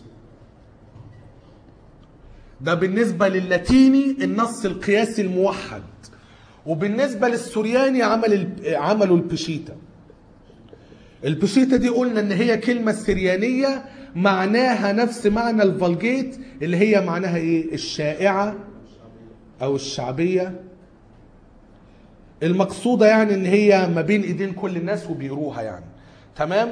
Speaker 1: ده بالنسبه للاتيني النص القياسي الموحد وبالنسبه للسورياني عمل ال- عملوا البشيتا البشيتا دي قلنا ان هي كلمة سريانية معناها نفس معنى الفالجيت اللي هي معناها ايه الشائعة او الشعبية المقصودة يعني ان هي ما بين ايدين كل الناس وبيقروها يعني تمام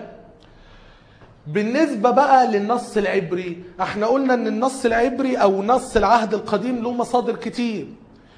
Speaker 1: بالنسبة بقى للنص العبري احنا قلنا ان النص العبري او نص العهد القديم له مصادر كتير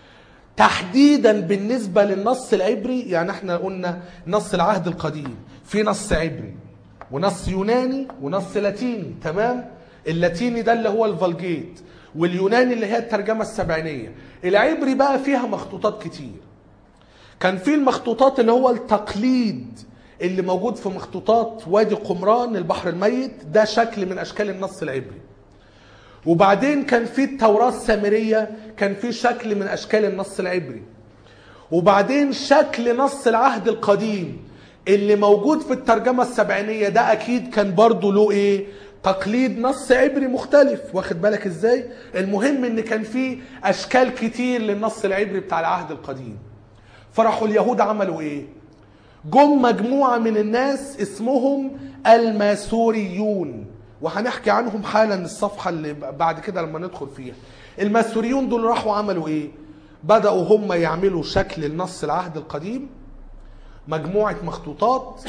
Speaker 1: تحديدا بالنسبة للنص العبري يعني احنا قلنا نص العهد القديم في نص عبري ونص يوناني ونص لاتيني تمام اللاتيني ده اللي هو الفالجيت واليوناني اللي هي الترجمة السبعينية العبري بقى فيها مخطوطات كتير كان في المخطوطات اللي هو التقليد اللي موجود في مخطوطات وادي قمران البحر الميت ده شكل من اشكال النص العبري وبعدين كان في التوراة السامرية كان في شكل من أشكال النص العبري وبعدين شكل نص العهد القديم اللي موجود في الترجمة السبعينية ده أكيد كان برضو له إيه تقليد نص عبري مختلف واخد بالك إزاي المهم إن كان في أشكال كتير للنص العبري بتاع العهد القديم فراحوا اليهود عملوا إيه جم مجموعة من الناس اسمهم الماسوريون وهنحكي عنهم حالا الصفحة اللي بعد كده لما ندخل فيها الماسوريون دول راحوا عملوا ايه بدأوا هم يعملوا شكل النص العهد القديم مجموعة مخطوطات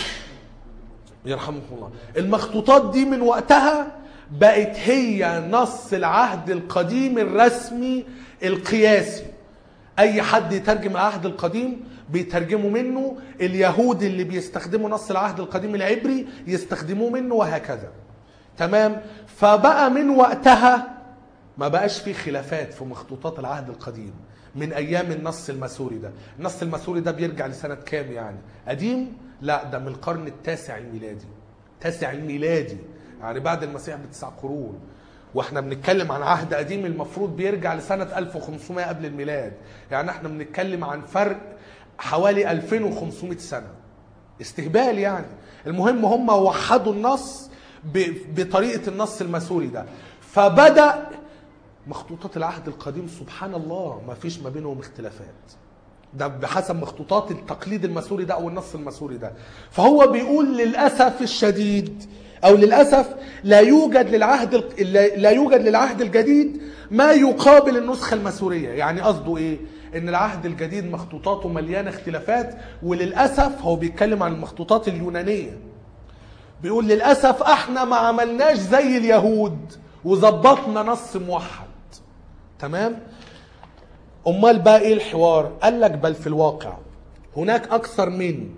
Speaker 1: يرحمكم الله المخطوطات دي من وقتها بقت هي نص العهد القديم الرسمي القياسي اي حد يترجم العهد القديم بيترجموا منه اليهود اللي بيستخدموا نص العهد القديم العبري يستخدموه منه وهكذا تمام فبقى من وقتها ما بقاش في خلافات في مخطوطات العهد القديم من ايام النص الماسوري ده النص الماسوري ده بيرجع لسنه كام يعني قديم لا ده من القرن التاسع الميلادي تاسع الميلادي يعني بعد المسيح بتسع قرون واحنا بنتكلم عن عهد قديم المفروض بيرجع لسنة 1500 قبل الميلاد يعني احنا بنتكلم عن فرق حوالي 2500 سنة استهبال يعني المهم هم وحدوا النص ب- بطريقة النص الماسوري ده فبدأ مخطوطات العهد القديم سبحان الله ما فيش ما بينهم اختلافات ده بحسب مخطوطات التقليد الماسوري ده او النص الماسوري ده فهو بيقول للاسف الشديد او للاسف لا يوجد للعهد ال- لا- لا يوجد للعهد الجديد ما يقابل النسخه الماسوريه يعني قصده ايه ان العهد الجديد مخطوطاته مليانه اختلافات وللاسف هو بيتكلم عن المخطوطات اليونانيه بيقول للاسف احنا ما عملناش زي اليهود وظبطنا نص موحد تمام امال بقى ايه الحوار قال لك بل في الواقع هناك اكثر من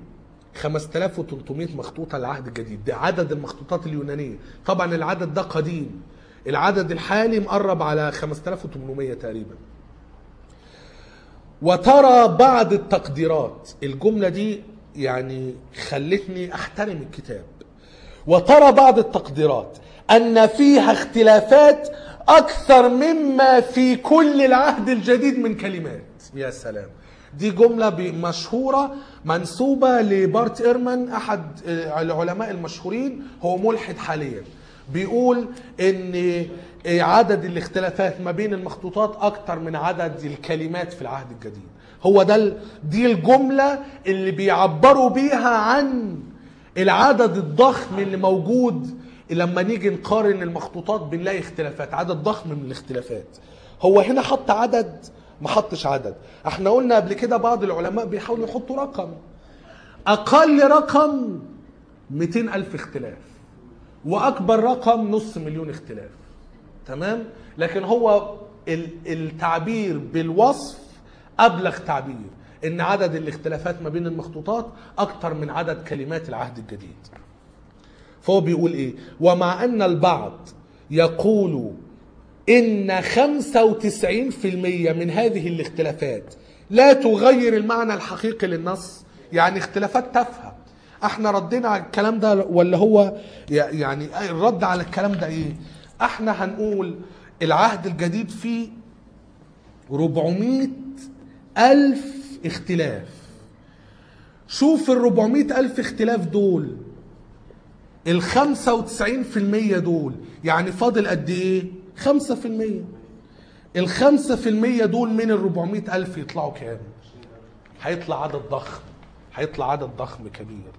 Speaker 1: 5300 مخطوطه العهد الجديد ده عدد المخطوطات اليونانيه طبعا العدد ده قديم العدد الحالي مقرب على 5800 تقريبا وترى بعض التقديرات الجمله دي يعني خلتني احترم الكتاب وترى بعض التقديرات ان فيها اختلافات اكثر مما في كل العهد الجديد من كلمات يا سلام دي جملة ب- مشهورة منسوبة لبارت إيرمان أحد آه، العلماء المشهورين هو ملحد حاليا بيقول ان عدد الاختلافات ما بين المخطوطات اكتر من عدد الكلمات في العهد الجديد هو ده ال- دي الجملة اللي بيعبروا بيها عن العدد الضخم اللي موجود لما نيجي نقارن المخطوطات بنلاقي اختلافات عدد ضخم من الاختلافات هو هنا حط عدد ما حطش عدد احنا قلنا قبل كده بعض العلماء بيحاولوا يحطوا رقم اقل رقم 200 الف اختلاف واكبر رقم نص مليون اختلاف تمام لكن هو ال- التعبير بالوصف ابلغ تعبير ان عدد الاختلافات ما بين المخطوطات اكتر من عدد كلمات العهد الجديد فهو بيقول ايه ومع ان البعض يقول ان 95% من هذه الاختلافات لا تغير المعنى الحقيقي للنص يعني اختلافات تافهه احنا ردينا على الكلام ده ولا هو ي- يعني الرد على الكلام ده ايه احنا هنقول العهد الجديد فيه 400 ألف اختلاف شوف ال 400 ألف اختلاف دول ال 95% دول يعني فاضل قد ايه 5% ال 5% دول من ال 400 ألف يطلعوا كام هيطلع عدد ضخم هيطلع عدد ضخم كبير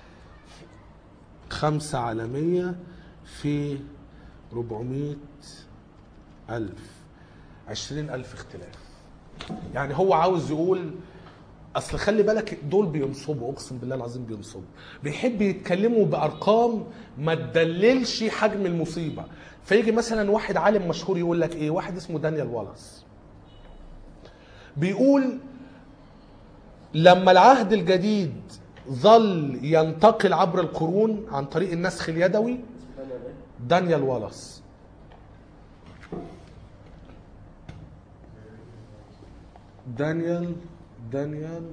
Speaker 1: خمسة على مية في 400 ألف عشرين ألف اختلاف يعني هو عاوز يقول اصل خلي بالك دول بينصبوا اقسم بالله العظيم بينصبوا بيحب يتكلموا بارقام ما تدللش حجم المصيبه فيجي مثلا واحد عالم مشهور يقول لك ايه واحد اسمه دانيال والاس بيقول لما العهد الجديد ظل ينتقل عبر القرون عن طريق النسخ اليدوي دانيال والاس دانيال دانيال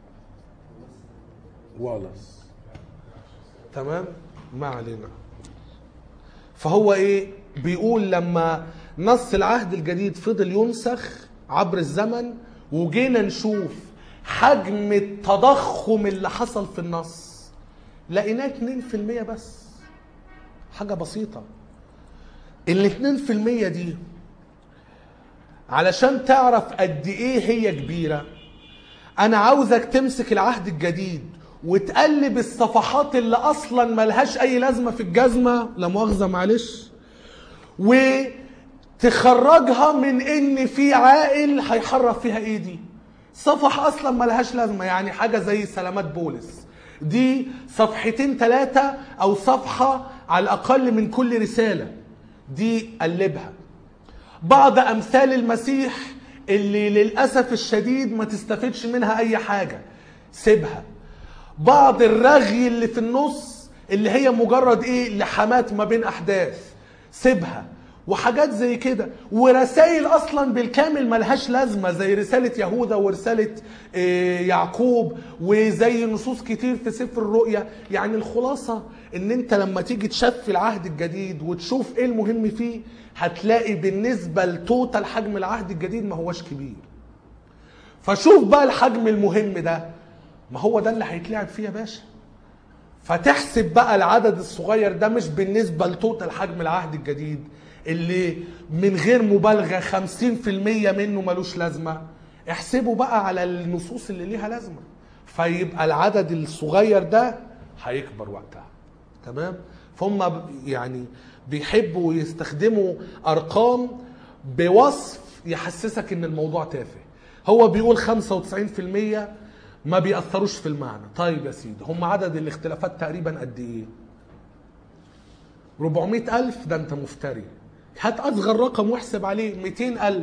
Speaker 1: والاس تمام ما علينا فهو ايه بيقول لما نص العهد الجديد فضل ينسخ عبر الزمن وجينا نشوف حجم التضخم اللي حصل في النص لقيناه 2% بس حاجة بسيطة ال 2% دي علشان تعرف قد ايه هي كبيرة انا عاوزك تمسك العهد الجديد وتقلب الصفحات اللي اصلا ملهاش اي لازمة في الجزمة لا مؤاخذة معلش وتخرجها من ان في عائل هيحرف فيها ايدي صفحة اصلا ملهاش لازمة يعني حاجة زي سلامات بولس دي صفحتين ثلاثة او صفحة على الاقل من كل رسالة دي قلبها بعض امثال المسيح اللي للاسف الشديد ما تستفدش منها اي حاجه سيبها بعض الرغي اللي في النص اللي هي مجرد ايه لحمات ما بين احداث سيبها وحاجات زي كده ورسائل اصلا بالكامل ملهاش لازمه زي رساله يهوذا ورساله إيه، يعقوب وزي نصوص كتير في سفر الرؤيا يعني الخلاصه ان انت لما تيجي تشف العهد الجديد وتشوف ايه المهم فيه هتلاقي بالنسبه لتوتال حجم العهد الجديد ما هوش كبير فشوف بقى الحجم المهم ده ما هو ده اللي هيتلعب فيه يا باشا فتحسب بقى العدد الصغير ده مش بالنسبة لتوتال حجم العهد الجديد اللي من غير مبالغة 50% منه ملوش لازمة احسبوا بقى على النصوص اللي ليها لازمة فيبقى العدد الصغير ده هيكبر وقتها تمام فهم ب- يعني بيحبوا يستخدموا ارقام بوصف يحسسك ان الموضوع تافه هو بيقول 95% ما بيأثروش في المعنى طيب يا سيدي هم عدد الاختلافات تقريبا قد ايه 400 ألف ده انت مفتري هات أصغر رقم واحسب عليه 200 ألف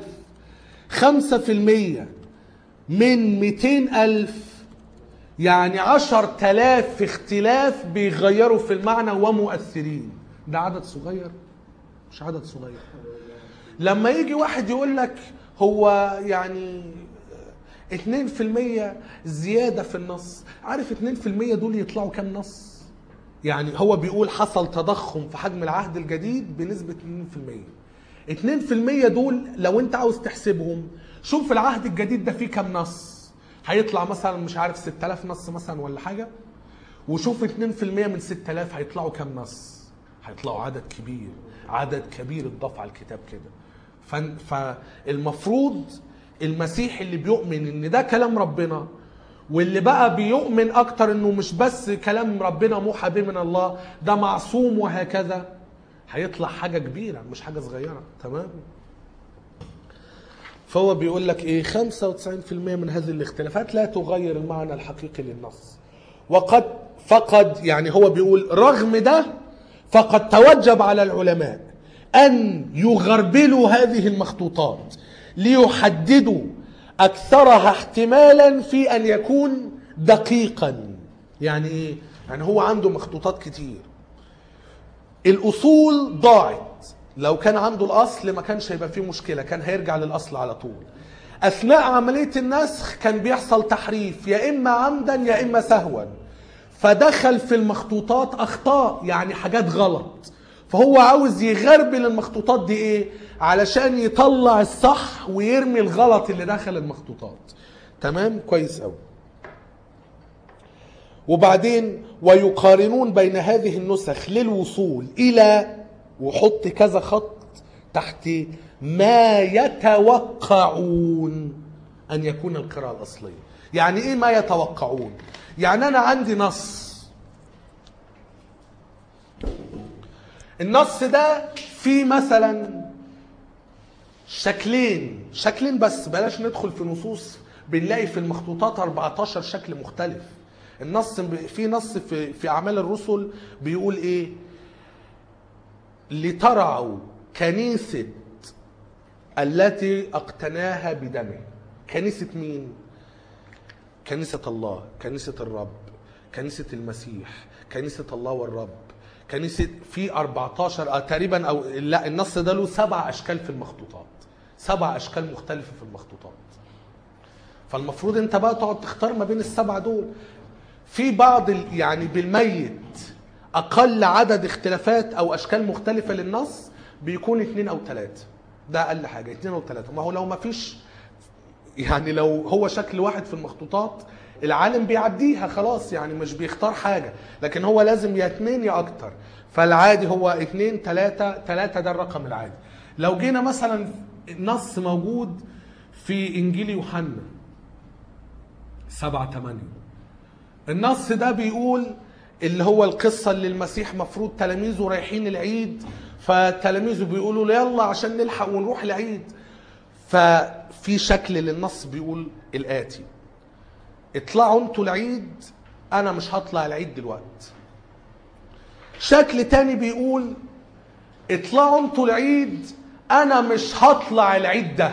Speaker 1: 5% من 200 ألف يعني 10000 اختلاف بيغيروا في المعنى ومؤثرين ده عدد صغير مش عدد صغير لما يجي واحد يقول لك هو يعني 2% زيادة في النص عارف 2% دول يطلعوا كام نص يعني هو بيقول حصل تضخم في حجم العهد الجديد بنسبة 2% 2% دول لو انت عاوز تحسبهم شوف العهد الجديد ده فيه كام نص هيطلع مثلا مش عارف 6000 نص مثلا ولا حاجة وشوف 2% من 6000 هيطلعوا كام نص هيطلعوا عدد كبير عدد كبير اتضاف على الكتاب كده فن- فالمفروض المسيح اللي بيؤمن ان ده كلام ربنا واللي بقى بيؤمن اكتر انه مش بس كلام ربنا موحى به من الله ده معصوم وهكذا هيطلع حاجة كبيرة مش حاجة صغيرة تمام فهو بيقول لك ايه 95% من هذه الاختلافات لا تغير المعنى الحقيقي للنص وقد فقد يعني هو بيقول رغم ده فقد توجب على العلماء ان يغربلوا هذه المخطوطات ليحددوا اكثرها احتمالا في ان يكون دقيقا يعني ايه يعني هو عنده مخطوطات كتير الاصول ضاعت لو كان عنده الاصل ما كانش هيبقى فيه مشكله كان هيرجع للاصل على طول اثناء عمليه النسخ كان بيحصل تحريف يا اما عمدا يا اما سهوا فدخل في المخطوطات اخطاء يعني حاجات غلط فهو عاوز يغربل المخطوطات دي ايه علشان يطلع الصح ويرمي الغلط اللي دخل المخطوطات تمام كويس قوي وبعدين ويقارنون بين هذه النسخ للوصول الى وحط كذا خط تحت ما يتوقعون ان يكون القراءه الاصليه يعني ايه ما يتوقعون يعني انا عندي نص النص ده فيه مثلا شكلين شكلين بس بلاش ندخل في نصوص بنلاقي في المخطوطات 14 شكل مختلف النص في نص في في اعمال الرسل بيقول ايه لترعوا كنيسه التي اقتناها بدمه كنيسه مين كنيسه الله كنيسه الرب كنيسه المسيح كنيسه الله والرب كنيسه في 14 آه تقريبا او لا النص ده له سبع اشكال في المخطوطات سبع اشكال مختلفه في المخطوطات فالمفروض انت بقى تقعد تختار ما بين السبعه دول في بعض ال- يعني بالميت اقل عدد اختلافات او اشكال مختلفه للنص بيكون اثنين او ثلاثه ده اقل حاجه اثنين او ثلاثه ما هو لو ما فيش يعني لو هو شكل واحد في المخطوطات العالم بيعديها خلاص يعني مش بيختار حاجة لكن هو لازم يا اتنين يا اكتر فالعادي هو اتنين تلاتة تلاتة ده الرقم العادي لو جينا مثلا نص موجود في انجيل يوحنا سبعة تمانية النص ده بيقول اللي هو القصة اللي المسيح مفروض تلاميذه رايحين العيد فتلاميذه بيقولوا له يلا عشان نلحق ونروح العيد ففي شكل للنص بيقول الآتي اطلعوا انتوا العيد انا مش هطلع العيد دلوقتي شكل تاني بيقول اطلعوا انتوا العيد انا مش هطلع العيد ده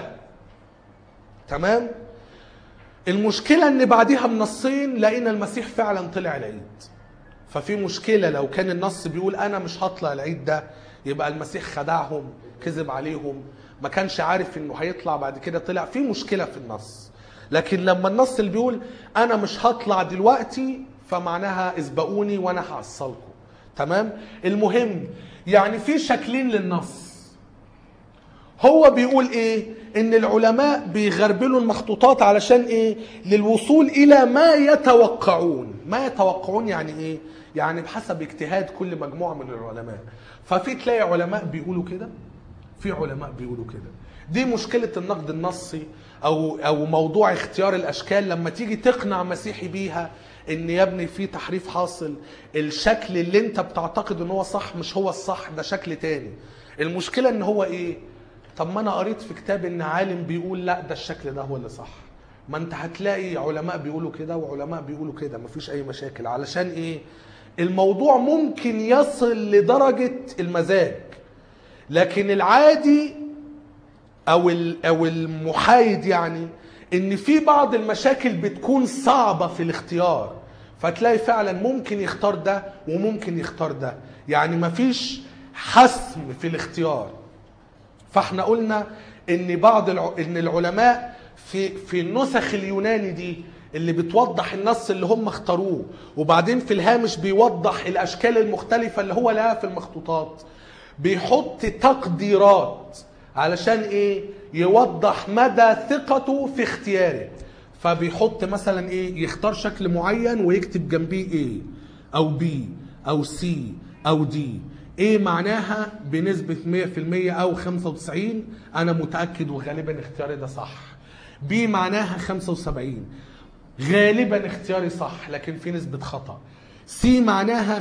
Speaker 1: تمام المشكلة ان بعديها بنصين لقينا المسيح فعلا طلع العيد ففي مشكلة لو كان النص بيقول انا مش هطلع العيد ده يبقى المسيح خدعهم كذب عليهم ما كانش عارف انه هيطلع بعد كده طلع في مشكلة في النص لكن لما النص اللي بيقول انا مش هطلع دلوقتي فمعناها اسبقوني وانا هعصلكم تمام المهم يعني في شكلين للنص هو بيقول ايه ان العلماء بيغربلوا المخطوطات علشان ايه للوصول الى ما يتوقعون ما يتوقعون يعني ايه يعني بحسب اجتهاد كل مجموعه من العلماء ففي تلاقي علماء بيقولوا كده في علماء بيقولوا كده دي مشكله النقد النصي او او موضوع اختيار الاشكال لما تيجي تقنع مسيحي بيها ان يا ابني في تحريف حاصل الشكل اللي انت بتعتقد ان هو صح مش هو الصح ده شكل تاني المشكله ان هو ايه طب ما انا قريت في كتاب ان عالم بيقول لا ده الشكل ده هو اللي صح ما انت هتلاقي علماء بيقولوا كده وعلماء بيقولوا كده مفيش اي مشاكل علشان ايه الموضوع ممكن يصل لدرجة المزاج لكن العادي او ال- او المحايد يعني ان في بعض المشاكل بتكون صعبة في الاختيار فتلاقي فعلا ممكن يختار ده وممكن يختار ده يعني مفيش حسم في الاختيار فاحنا قلنا ان بعض الع... ان العلماء في في النسخ اليوناني دي اللي بتوضح النص اللي هم اختاروه وبعدين في الهامش بيوضح الاشكال المختلفه اللي هو لقاها في المخطوطات بيحط تقديرات علشان ايه يوضح مدى ثقته في اختياره فبيحط مثلا ايه يختار شكل معين ويكتب جنبيه ايه او B او C او D ايه معناها بنسبة 100% او 95 انا متأكد وغالبا اختياري ده صح B معناها 75 غالبا اختياري صح لكن في نسبة خطأ C معناها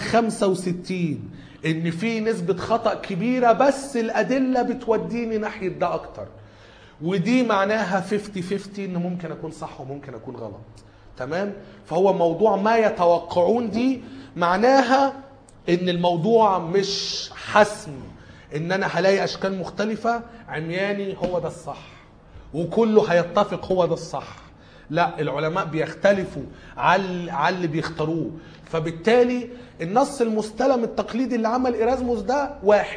Speaker 1: 65 ان في نسبة خطأ كبيرة بس الادلة بتوديني ناحية ده اكتر ودي معناها 50 50 ان ممكن اكون صح وممكن اكون غلط تمام فهو موضوع ما يتوقعون دي معناها ان الموضوع مش حسم ان انا هلاقي اشكال مختلفة عمياني هو ده الصح وكله هيتفق هو ده الصح لا العلماء بيختلفوا على على اللي بيختاروه فبالتالي النص المستلم التقليدي اللي عمل ايرازموس ده واحد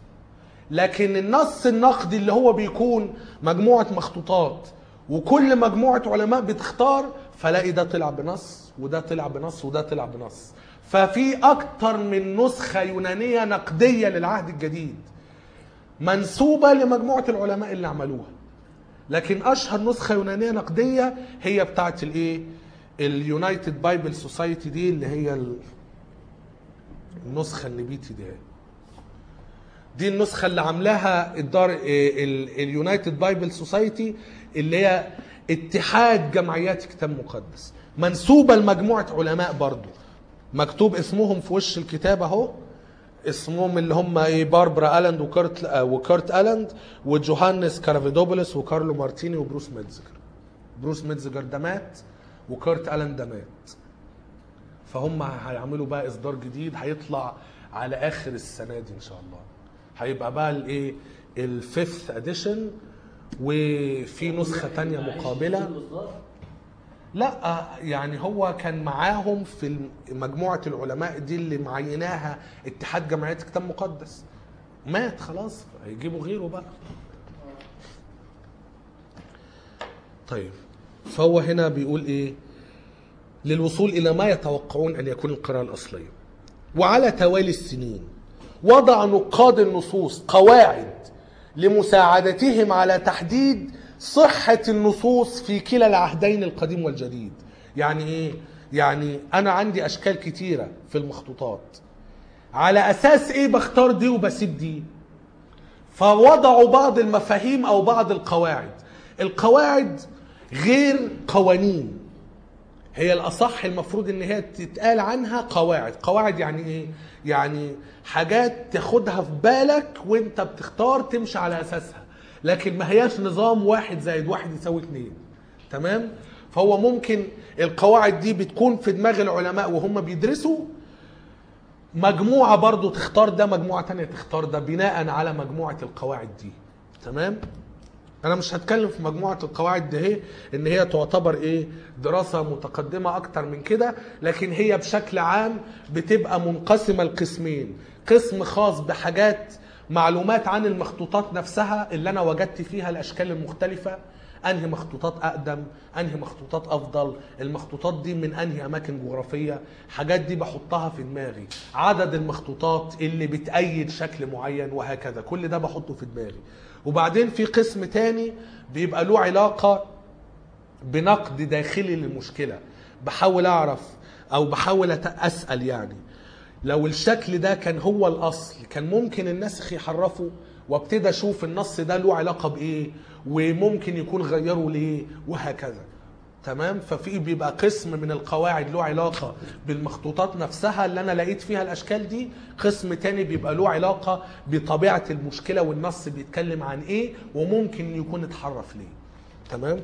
Speaker 1: لكن النص النقدي اللي هو بيكون مجموعة مخطوطات وكل مجموعة علماء بتختار فلاقي ده طلع بنص وده طلع بنص وده طلع بنص ففي اكتر من نسخه يونانيه نقديه للعهد الجديد منسوبه لمجموعه العلماء اللي عملوها لكن اشهر نسخه يونانيه نقديه هي بتاعه الايه اليونايتد بايبل سوسايتي دي اللي هي ال- النسخه النبيتي دي دي النسخه اللي عاملاها الدار اليونايتد بايبل سوسايتي اللي هي اتحاد جمعيات كتاب مقدس منسوبه لمجموعه علماء برضو مكتوب اسمهم في وش الكتاب اهو اسمهم اللي هم ايه باربرا الاند وكارت آه، وكارت الاند وجوهانس كارافيدوبولس وكارلو مارتيني وبروس ميتزجر بروس ميتزجر ده مات وكارت الاند ده مات فهم هيعملوا بقى اصدار جديد هيطلع على اخر السنه دي ان شاء الله هيبقى بقى الايه الفيفث اديشن وفي نسخه تانية مقابله لا يعني هو كان معاهم في مجموعه العلماء دي اللي معيناها اتحاد جمعيات كتاب مقدس مات خلاص هيجيبوا غيره بقى طيب فهو هنا بيقول ايه للوصول الى ما يتوقعون ان يكون القراءه الاصليه وعلى توالي السنين وضع نقاد النصوص قواعد لمساعدتهم على تحديد صحة النصوص في كلا العهدين القديم والجديد يعني ايه؟ يعني انا عندي اشكال كتيرة في المخطوطات على اساس ايه بختار دي وبسيب دي فوضعوا بعض المفاهيم او بعض القواعد القواعد غير قوانين هي الاصح المفروض ان هي تتقال عنها قواعد قواعد يعني ايه يعني حاجات تاخدها في بالك وانت بتختار تمشي على اساسها لكن ما هياش نظام واحد زائد واحد يساوي اتنين تمام فهو ممكن القواعد دي بتكون في دماغ العلماء وهم بيدرسوا مجموعة برضو تختار ده مجموعة تانية تختار ده بناء على مجموعة القواعد دي تمام انا مش هتكلم في مجموعه القواعد دي هي ان هي تعتبر ايه دراسه متقدمه اكتر من كده لكن هي بشكل عام بتبقى منقسمه لقسمين قسم خاص بحاجات معلومات عن المخطوطات نفسها اللي انا وجدت فيها الاشكال المختلفه انهي مخطوطات اقدم انهي مخطوطات افضل المخطوطات دي من انهي اماكن جغرافيه حاجات دي بحطها في دماغي عدد المخطوطات اللي بتأيد شكل معين وهكذا كل ده بحطه في دماغي وبعدين في قسم تاني بيبقى له علاقة بنقد داخلي للمشكلة بحاول أعرف أو بحاول أت- أسأل يعني لو الشكل ده كان هو الأصل كان ممكن الناسخ يحرفه وابتدى أشوف النص ده له علاقة بإيه وممكن يكون غيره ليه وهكذا تمام ففي بيبقى قسم من القواعد له علاقة بالمخطوطات نفسها اللي أنا لقيت فيها الأشكال دي قسم تاني بيبقى له علاقة بطبيعة المشكلة والنص بيتكلم عن إيه وممكن يكون اتحرف ليه تمام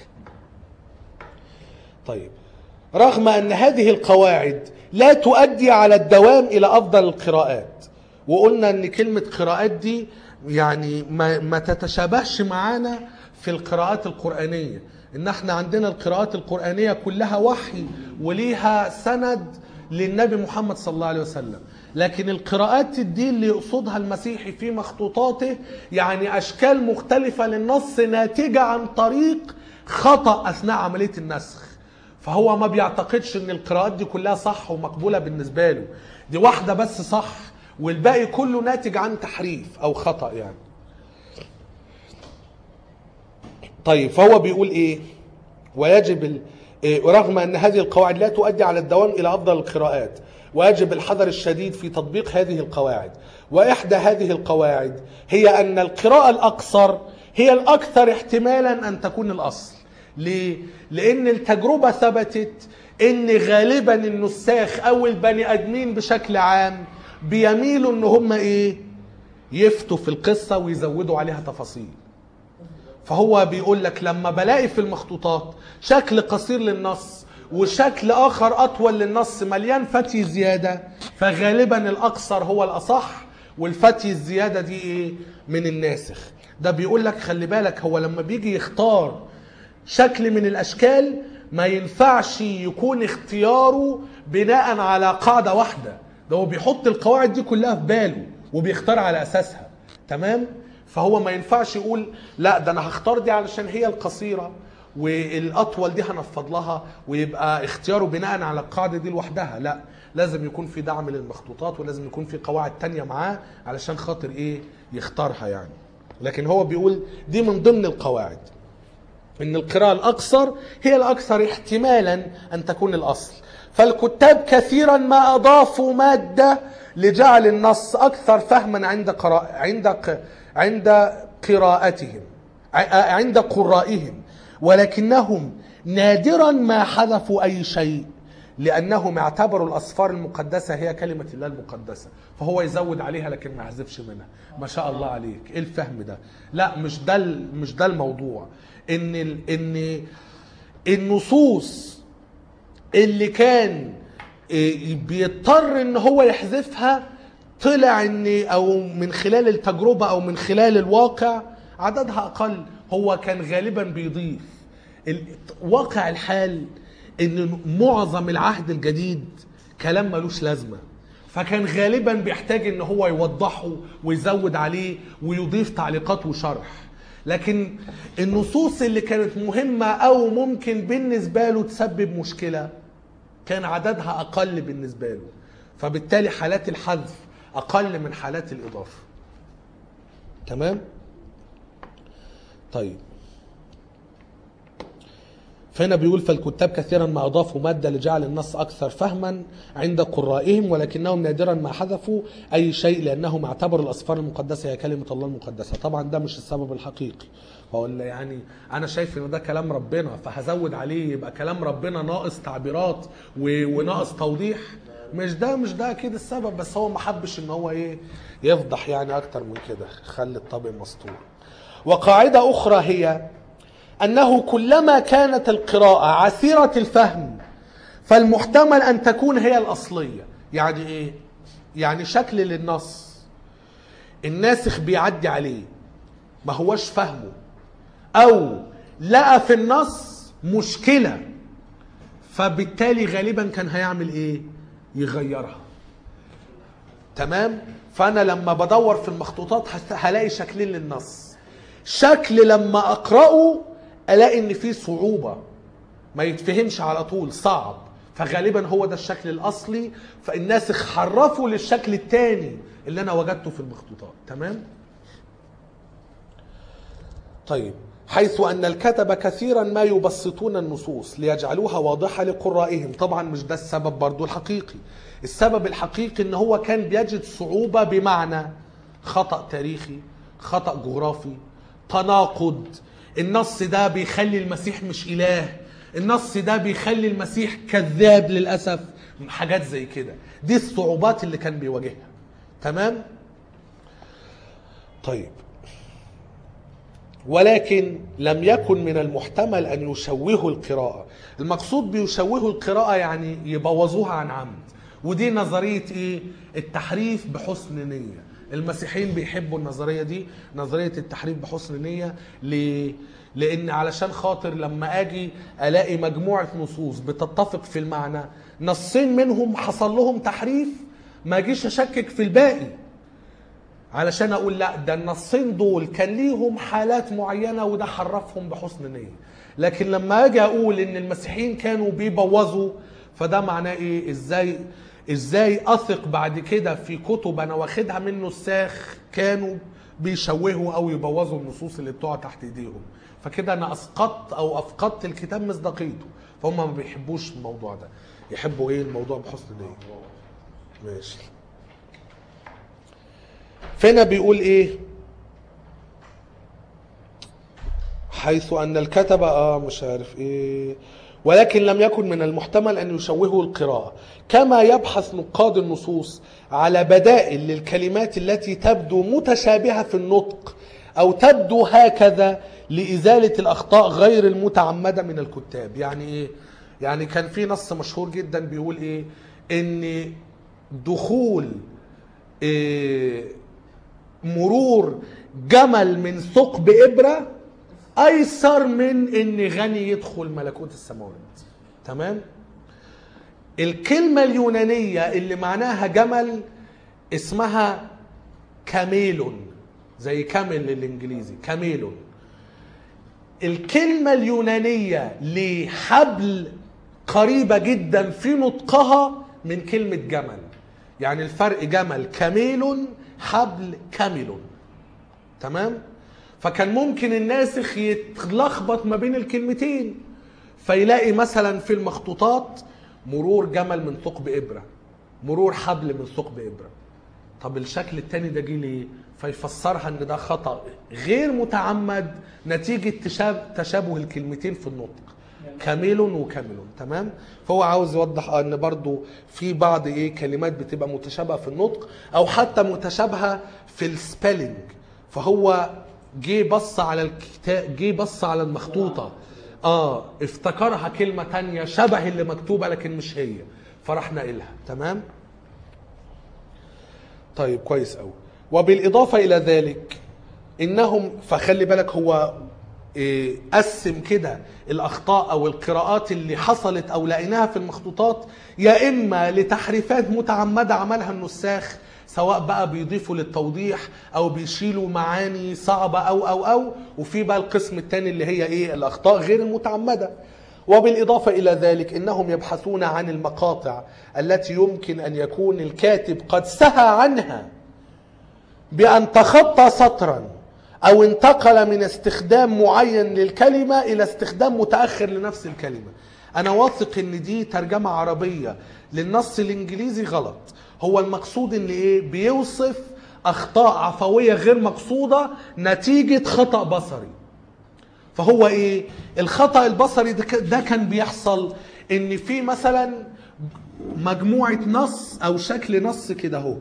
Speaker 1: طيب رغم أن هذه القواعد لا تؤدي على الدوام إلى أفضل القراءات وقلنا أن كلمة قراءات دي يعني ما, ما تتشابهش معانا في القراءات القرآنية ان احنا عندنا القراءات القرآنية كلها وحي وليها سند للنبي محمد صلى الله عليه وسلم لكن القراءات دي اللي يقصدها المسيحي في مخطوطاته يعني اشكال مختلفة للنص ناتجة عن طريق خطأ اثناء عملية النسخ فهو ما بيعتقدش ان القراءات دي كلها صح ومقبولة بالنسبة له دي واحدة بس صح والباقي كله ناتج عن تحريف او خطأ يعني طيب فهو بيقول ايه ويجب ال... إيه رغم ان هذه القواعد لا تؤدي على الدوام الى افضل القراءات ويجب الحذر الشديد في تطبيق هذه القواعد واحدى هذه القواعد هي ان القراءه الاقصر هي الاكثر احتمالا ان تكون الاصل ليه لان التجربه ثبتت ان غالبا النساخ او البني ادمين بشكل عام بيميلوا ان هم ايه يفتوا في القصه ويزودوا عليها تفاصيل فهو بيقول لك لما بلاقي في المخطوطات شكل قصير للنص وشكل اخر اطول للنص مليان فتي زياده فغالبا الاقصر هو الاصح والفتي الزياده دي ايه من الناسخ ده بيقول لك خلي بالك هو لما بيجي يختار شكل من الاشكال ما ينفعش يكون اختياره بناء على قاعده واحده ده هو بيحط القواعد دي كلها في باله وبيختار على اساسها تمام فهو ما ينفعش يقول لا ده انا هختار دي علشان هي القصيره والاطول دي هنفض لها ويبقى اختياره بناء على القاعده دي لوحدها لا لازم يكون في دعم للمخطوطات ولازم يكون في قواعد تانية معاه علشان خاطر ايه يختارها يعني لكن هو بيقول دي من ضمن القواعد ان القراءة الاقصر هي الاكثر احتمالا ان تكون الاصل فالكتاب كثيرا ما اضافوا مادة لجعل النص اكثر فهما عند قراء عند ق... عند قراءتهم ع- عند قرائهم ولكنهم نادرا ما حذفوا اي شيء لانهم اعتبروا الاسفار المقدسه هي كلمه الله المقدسه فهو يزود عليها لكن ما يحذفش منها ما شاء الله عليك ايه الفهم ده لا مش ده ال- مش ده الموضوع ان ال- ان النصوص اللي كان إيه، بيضطر ان هو يحذفها طلع ان او من خلال التجربه او من خلال الواقع عددها اقل هو كان غالبا بيضيف ال- واقع الحال ان معظم العهد الجديد كلام ملوش لازمه فكان غالبا بيحتاج ان هو يوضحه ويزود عليه ويضيف تعليقات وشرح لكن النصوص اللي كانت مهمه او ممكن بالنسبه له تسبب مشكله كان عددها اقل بالنسبه له فبالتالي حالات الحذف اقل من حالات الاضافه تمام طيب فهنا بيقول فالكتاب كثيرا ما اضافوا ماده لجعل النص اكثر فهما عند قرائهم ولكنهم نادرا ما حذفوا اي شيء لانهم اعتبروا الاسفار المقدسه هي كلمه الله المقدسه طبعا ده مش السبب الحقيقي هو اللي يعني انا شايف ان ده كلام ربنا فهزود عليه يبقى كلام ربنا ناقص تعبيرات و- وناقص توضيح مش ده مش ده اكيد السبب بس هو ما حبش ان هو ايه يفضح يعني اكتر من كده خلي الطبع مستور وقاعده اخرى هي انه كلما كانت القراءه عسيره الفهم فالمحتمل ان تكون هي الاصليه يعني ايه يعني شكل للنص الناسخ بيعدي عليه ما هوش فهمه او لقى في النص مشكله فبالتالي غالبا كان هيعمل ايه يغيرها تمام فانا لما بدور في المخطوطات هس- هلاقي شكلين للنص شكل لما اقراه الاقي ان فيه صعوبه ما يتفهمش على طول صعب فغالبا هو ده الشكل الاصلي فالناسخ حرفه للشكل الثاني اللي انا وجدته في المخطوطات تمام طيب حيث ان الكتبه كثيرا ما يبسطون النصوص ليجعلوها واضحه لقرائهم طبعا مش ده السبب برضو الحقيقي السبب الحقيقي ان هو كان بيجد صعوبه بمعنى خطا تاريخي خطا جغرافي تناقض النص ده بيخلي المسيح مش اله النص ده بيخلي المسيح كذاب للاسف حاجات زي كده دي الصعوبات اللي كان بيواجهها تمام طيب ولكن لم يكن من المحتمل ان يشوهوا القراءه المقصود بيشوهوا القراءه يعني يبوظوها عن عمد ودي نظريه ايه التحريف بحسن نيه المسيحيين بيحبوا النظريه دي نظريه التحريف بحسن نيه ليه لان علشان خاطر لما اجي الاقي مجموعه نصوص بتتفق في المعنى نصين منهم حصل لهم تحريف ما اجيش اشكك في الباقي علشان اقول لا ده النصين دول كان ليهم حالات معينه وده حرفهم بحسن نيه لكن لما اجي اقول ان المسيحيين كانوا بيبوظوا فده معناه ايه ازاي ازاي اثق بعد كده في كتب انا واخدها من نساخ كانوا بيشوهوا او يبوظوا النصوص اللي بتقع تحت ايديهم فكده انا اسقطت او افقدت الكتاب مصداقيته فهم ما بيحبوش الموضوع ده يحبوا ايه الموضوع بحسن نيه ماشي فهنا بيقول ايه حيث ان الكتبة اه مش عارف ايه ولكن لم يكن من المحتمل ان يشوهوا القراءة كما يبحث نقاد النصوص على بدائل للكلمات التي تبدو متشابهة في النطق او تبدو هكذا لازالة الاخطاء غير المتعمدة من الكتاب يعني ايه يعني كان في نص مشهور جدا بيقول ايه ان دخول إيه مرور جمل من ثقب ابره ايسر من ان غني يدخل ملكوت السماوات تمام الكلمه اليونانيه اللي معناها جمل اسمها كاميلون زي كامل الانجليزي كاميلون الكلمة اليونانية لحبل قريبة جدا في نطقها من كلمة جمل يعني الفرق جمل كميل حبل كامل تمام فكان ممكن الناسخ يتلخبط ما بين الكلمتين فيلاقي مثلا في المخطوطات مرور جمل من ثقب إبرة مرور حبل من ثقب إبرة طب الشكل التاني ده جه ليه؟ فيفسرها ان ده خطأ غير متعمد نتيجة تشاب- تشابه الكلمتين في النطق كامل وكامل تمام فهو عاوز يوضح ان برضو في بعض ايه كلمات بتبقى متشابهه في النطق او حتى متشابهه في السبيلنج فهو جه بص على الكتاب جه بص على المخطوطه اه افتكرها كلمه تانية شبه اللي مكتوبه لكن مش هي فراح ناقلها تمام طيب كويس قوي وبالاضافه الى ذلك انهم فخلي بالك هو إيه، قسم كده الاخطاء او القراءات اللي حصلت او لقيناها في المخطوطات يا اما لتحريفات متعمده عملها النساخ سواء بقى بيضيفوا للتوضيح او بيشيلوا معاني صعبه او او او وفي بقى القسم الثاني اللي هي ايه الاخطاء غير المتعمده وبالاضافه الى ذلك انهم يبحثون عن المقاطع التي يمكن ان يكون الكاتب قد سهى عنها بأن تخطى سطرا أو انتقل من استخدام معين للكلمة إلى استخدام متأخر لنفس الكلمة أنا واثق إن دي ترجمة عربية للنص الإنجليزي غلط هو المقصود إن إيه بيوصف أخطاء عفوية غير مقصودة نتيجة خطأ بصري فهو ايه الخطا البصري ده ك- ده كان بيحصل ان في مثلا مجموعه نص او شكل نص كده اهو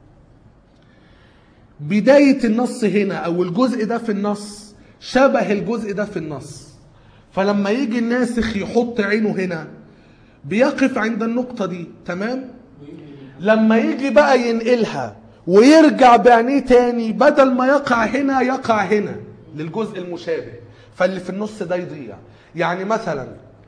Speaker 1: بدايه النص هنا او الجزء ده في النص شبه الجزء ده في النص فلما يجي الناسخ يحط عينه هنا بيقف عند النقطه دي تمام لما يجي بقى ينقلها ويرجع بعينيه تاني بدل ما يقع هنا يقع هنا للجزء المشابه فاللي في النص ده يضيع يعني مثلا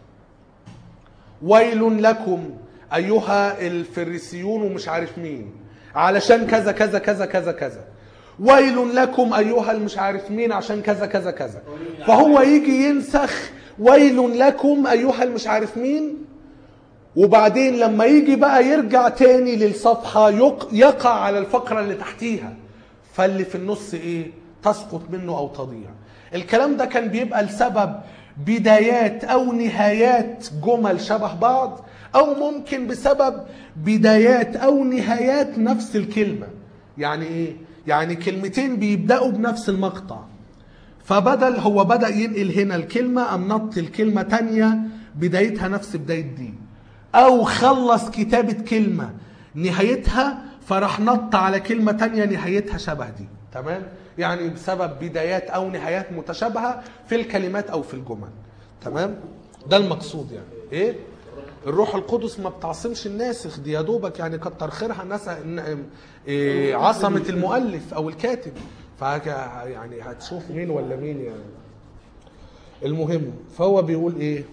Speaker 1: ويل لكم ايها الفريسيون ومش عارف مين علشان كذا كذا كذا كذا كذا ويل لكم ايها المش عارف مين عشان كذا كذا كذا فهو يجي ينسخ ويل لكم ايها المش عارف مين وبعدين لما يجي بقى يرجع تاني للصفحة يق- يقع على الفقرة اللي تحتيها فاللي في النص ايه تسقط منه او تضيع الكلام ده كان بيبقى لسبب بدايات او نهايات جمل شبه بعض او ممكن بسبب بدايات او نهايات نفس الكلمة يعني ايه يعني كلمتين بيبدأوا بنفس المقطع فبدل هو بدأ ينقل هنا الكلمة أم نط الكلمة تانية بدايتها نفس بداية دي أو خلص كتابة كلمة نهايتها فراح نط على كلمة تانية نهايتها شبه دي تمام يعني بسبب بدايات أو نهايات متشابهة في الكلمات أو في الجمل تمام ده المقصود يعني إيه الروح القدس ما بتعصمش الناسخ دي يا دوبك يعني كتر خيرها ناس إيه عصمت المؤلف او الكاتب فهك يعني هتشوف مين ولا مين يعني المهم فهو بيقول ايه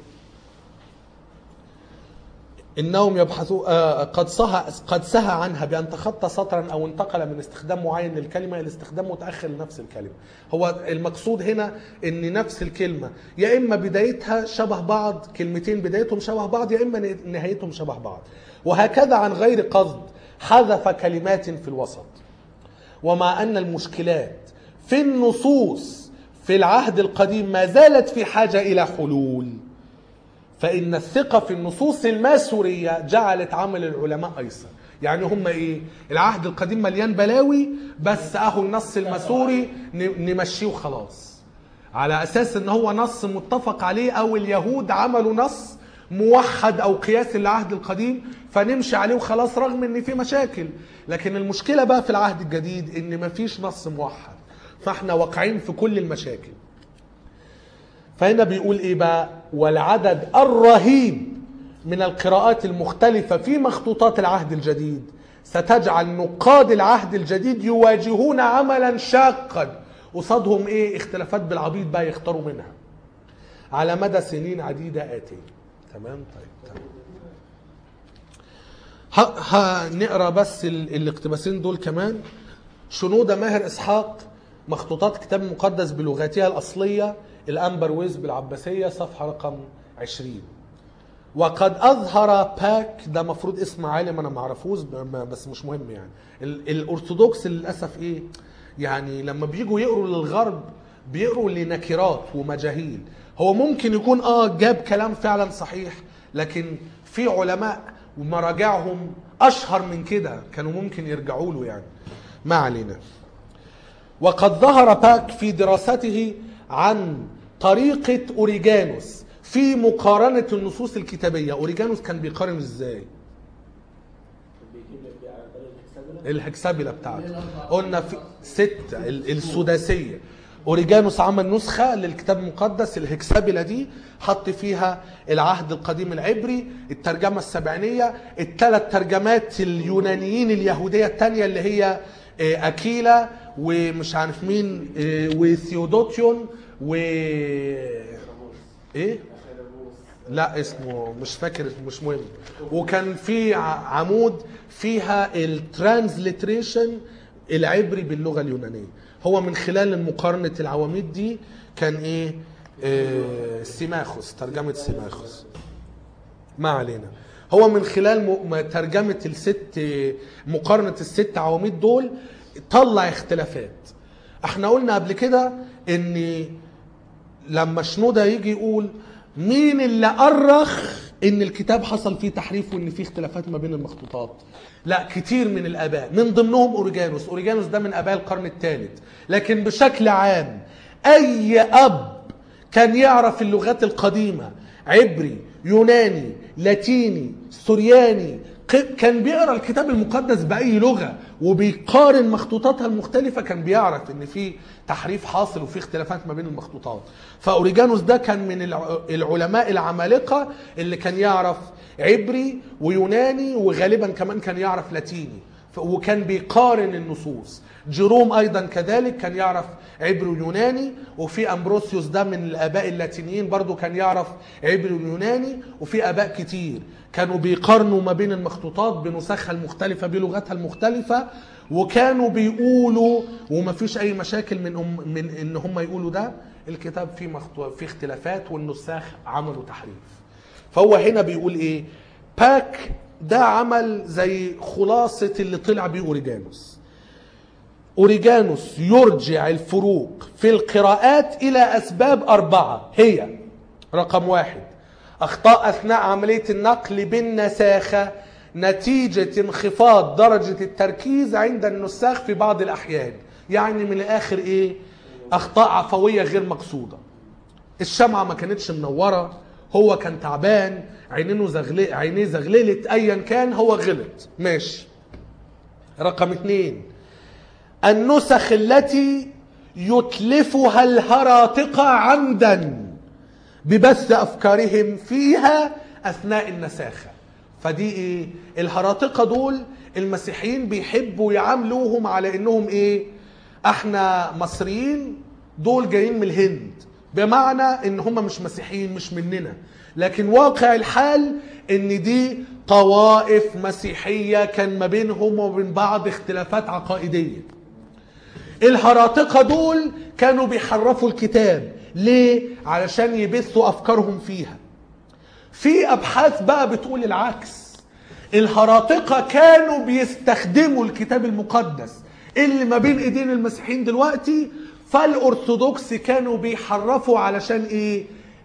Speaker 1: انهم يبحثوا آه قد سهى قد سهى عنها بان تخطى سطرا او انتقل من استخدام معين للكلمه الى استخدام متاخر لنفس الكلمه هو المقصود هنا ان نفس الكلمه يا اما بدايتها شبه بعض كلمتين بدايتهم شبه بعض يا اما نهايتهم شبه بعض وهكذا عن غير قصد حذف كلمات في الوسط ومع ان المشكلات في النصوص في العهد القديم ما زالت في حاجه الى حلول فإن الثقة في النصوص الماسورية جعلت عمل العلماء أيسر يعني هم إيه العهد القديم مليان بلاوي بس أهو النص الماسوري ن- نمشيه وخلاص على أساس إن هو نص متفق عليه أو اليهود عملوا نص موحد أو قياس للعهد القديم فنمشي عليه وخلاص رغم إن في مشاكل لكن المشكلة بقى في العهد الجديد إن مفيش نص موحد فاحنا واقعين في كل المشاكل فهنا بيقول ايه بقى والعدد الرهيب من القراءات المختلفة في مخطوطات العهد الجديد ستجعل نقاد العهد الجديد يواجهون عملا شاقا قصادهم ايه اختلافات بالعبيط بقى يختاروا منها على مدى سنين عديدة آتية تمام طيب تمام ه- هنقرا بس ال- الاقتباسين دول كمان شنودة ماهر إسحاق مخطوطات كتاب مقدس بلغاتها الأصلية الأنبر ويز بالعباسية صفحة رقم 20 وقد أظهر باك ده مفروض اسم عالم أنا معرفوش ب- بس مش مهم يعني ال- الأرثوذكس للأسف إيه يعني لما بيجوا يقروا للغرب بيقروا لنكرات ومجاهيل هو ممكن يكون اه جاب كلام فعلا صحيح لكن في علماء ومراجعهم اشهر من كده كانوا ممكن يرجعوا له يعني ما علينا وقد ظهر باك في دراسته عن طريقة أوريجانوس في مقارنة النصوص الكتابية أوريجانوس كان بيقارن ازاي
Speaker 2: بيجيب لك بيه على طريقه الحساب
Speaker 1: الهكسابيلا بتاعته قلنا في ستة ال- السداسية اوريجانوس عمل نسخة للكتاب المقدس الهكسابيلا دي حط فيها العهد القديم العبري الترجمة السبعينية الثلاث ترجمات اليونانيين اليهودية الثانية اللي هي آه، أكيلا ومش عارف مين آه، وثيودوتيون و ايه لا اسمه مش فاكر اسمه مش مهم وكان في ع- عمود فيها الترانزليتريشن العبري باللغه اليونانيه هو من خلال مقارنه العواميد دي كان ايه آه سيماخوس ترجمه سيماخوس ما علينا هو من خلال م- م- ترجمة الست مقارنة الست عواميد دول طلع اختلافات احنا قلنا قبل كده ان لما شنودة يجي يقول مين اللي أرخ ان الكتاب حصل فيه تحريف وان فيه اختلافات ما بين المخطوطات لا كتير من الاباء من ضمنهم اوريجانوس اوريجانوس ده من اباء القرن الثالث لكن بشكل عام اي اب كان يعرف اللغات القديمه عبري يوناني لاتيني سورياني ق- كان بيقرا الكتاب المقدس باي لغه وبيقارن مخطوطاتها المختلفه كان بيعرف ان في تحريف حاصل وفي اختلافات ما بين المخطوطات فاوريجانوس ده كان من الع- العلماء العمالقه اللي كان يعرف عبري ويوناني وغالبا كمان كان يعرف لاتيني ف- وكان بيقارن النصوص جيروم ايضا كذلك كان يعرف عبري ويوناني وفي امبروسيوس ده من الاباء اللاتينيين برضو كان يعرف عبري ويوناني وفي اباء كتير كانوا بيقارنوا ما بين المخطوطات بنسخها المختلفه بلغتها المختلفه وكانوا بيقولوا وما فيش اي مشاكل من أم من ان هم يقولوا ده الكتاب فيه مخطو... فيه اختلافات والنساخ عملوا تحريف فهو هنا بيقول ايه باك ده عمل زي خلاصة اللي طلع بيه أوريجانوس أوريجانوس يرجع الفروق في القراءات إلى أسباب أربعة هي رقم واحد أخطاء أثناء عملية النقل بالنساخة نتيجة انخفاض درجة التركيز عند النساخ في بعض الأحيان يعني من الآخر إيه أخطاء عفوية غير مقصودة الشمعة ما كانتش منورة هو كان تعبان عينينه زغل... عينيه زغللت ايا كان هو غلط ماشي رقم اتنين النسخ التي يتلفها الهراطقة عمدا ببث افكارهم فيها اثناء النساخة فدي ايه الهراطقة دول المسيحيين بيحبوا يعاملوهم على انهم ايه احنا مصريين دول جايين من الهند بمعنى ان هم مش مسيحيين مش مننا لكن واقع الحال ان دي طوائف مسيحية كان ما بينهم وبين بعض اختلافات عقائدية الهراطقة دول كانوا بيحرفوا الكتاب ليه؟ علشان يبثوا افكارهم فيها في ابحاث بقى بتقول العكس الهراطقة كانوا بيستخدموا الكتاب المقدس اللي ما بين ايدين المسيحيين دلوقتي فالارثوذكس كانوا بيحرفوا علشان ايه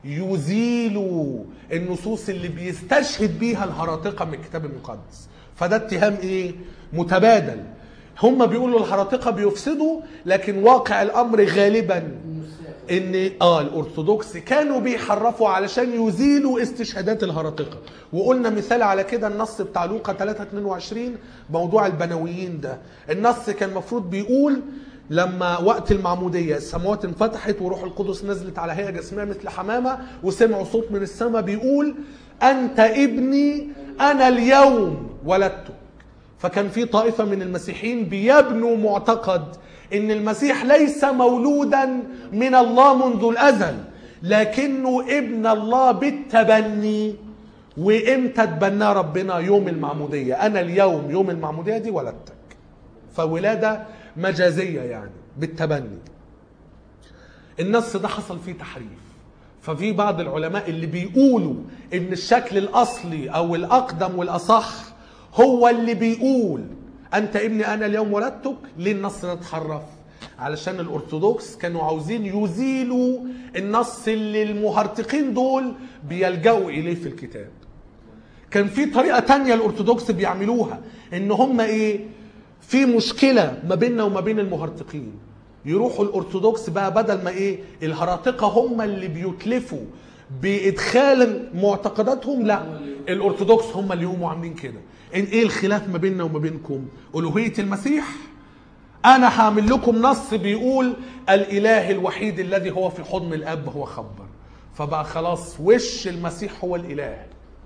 Speaker 1: يزيلوا النصوص اللي بيستشهد بيها الهراطقة من الكتاب المقدس فده اتهام ايه متبادل هم بيقولوا الهراطقة بيفسدوا لكن واقع الامر غالبا ان اه الارثوذكس كانوا بيحرفوا علشان يزيلوا استشهادات الهراطقه وقلنا مثال على كده النص بتاع لوقا 3 22 موضوع البنويين ده النص كان المفروض بيقول لما وقت المعمودية السماوات انفتحت وروح القدس نزلت على هيئة جسمية مثل حمامة وسمعوا صوت من السماء بيقول أنت ابني أنا اليوم ولدتك فكان في طائفة من المسيحيين بيبنوا معتقد ان المسيح ليس مولودا من الله منذ الازل لكنه ابن الله بالتبني وامتى تبناه ربنا يوم المعمودية انا اليوم يوم المعمودية دي ولدتك فولادة مجازية يعني بالتبني النص ده حصل فيه تحريف ففي بعض العلماء اللي بيقولوا ان الشكل الاصلي او الاقدم والاصح هو اللي بيقول انت ابني انا اليوم ولدتك ليه النص ده اتحرف علشان الارثوذكس كانوا عاوزين يزيلوا النص اللي المهرطقين دول بيلجأوا اليه في الكتاب كان في طريقه تانية الارثوذكس بيعملوها ان هم ايه في مشكله ما بيننا وما بين المهرطقين يروحوا الارثوذكس بقى بدل ما ايه الهراطقه هم اللي بيتلفوا بادخال معتقداتهم لا الارثوذكس هم اللي يقوموا عاملين كده ان ايه الخلاف ما بيننا وما بينكم الوهيه المسيح انا هعمل لكم نص بيقول الاله الوحيد الذي هو في حضن الاب هو خبر فبقى خلاص وش المسيح هو الاله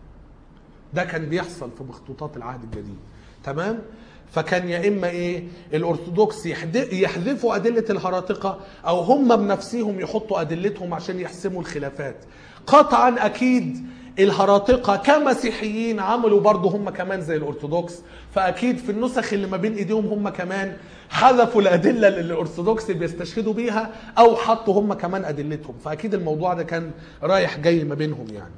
Speaker 1: ده كان بيحصل في مخطوطات العهد الجديد تمام فكان يا اما ايه الارثوذكس يحد- يحذفوا ادله الهراطقه او هم بنفسهم يحطوا ادلتهم عشان يحسموا الخلافات قطعا اكيد الهراطقه كمسيحيين عملوا برضه هم كمان زي الارثوذكس فاكيد في النسخ اللي ما بين ايديهم هم كمان حذفوا الادله اللي الارثوذكس بيستشهدوا بيها او حطوا هم كمان ادلتهم فاكيد الموضوع ده كان رايح جاي ما بينهم يعني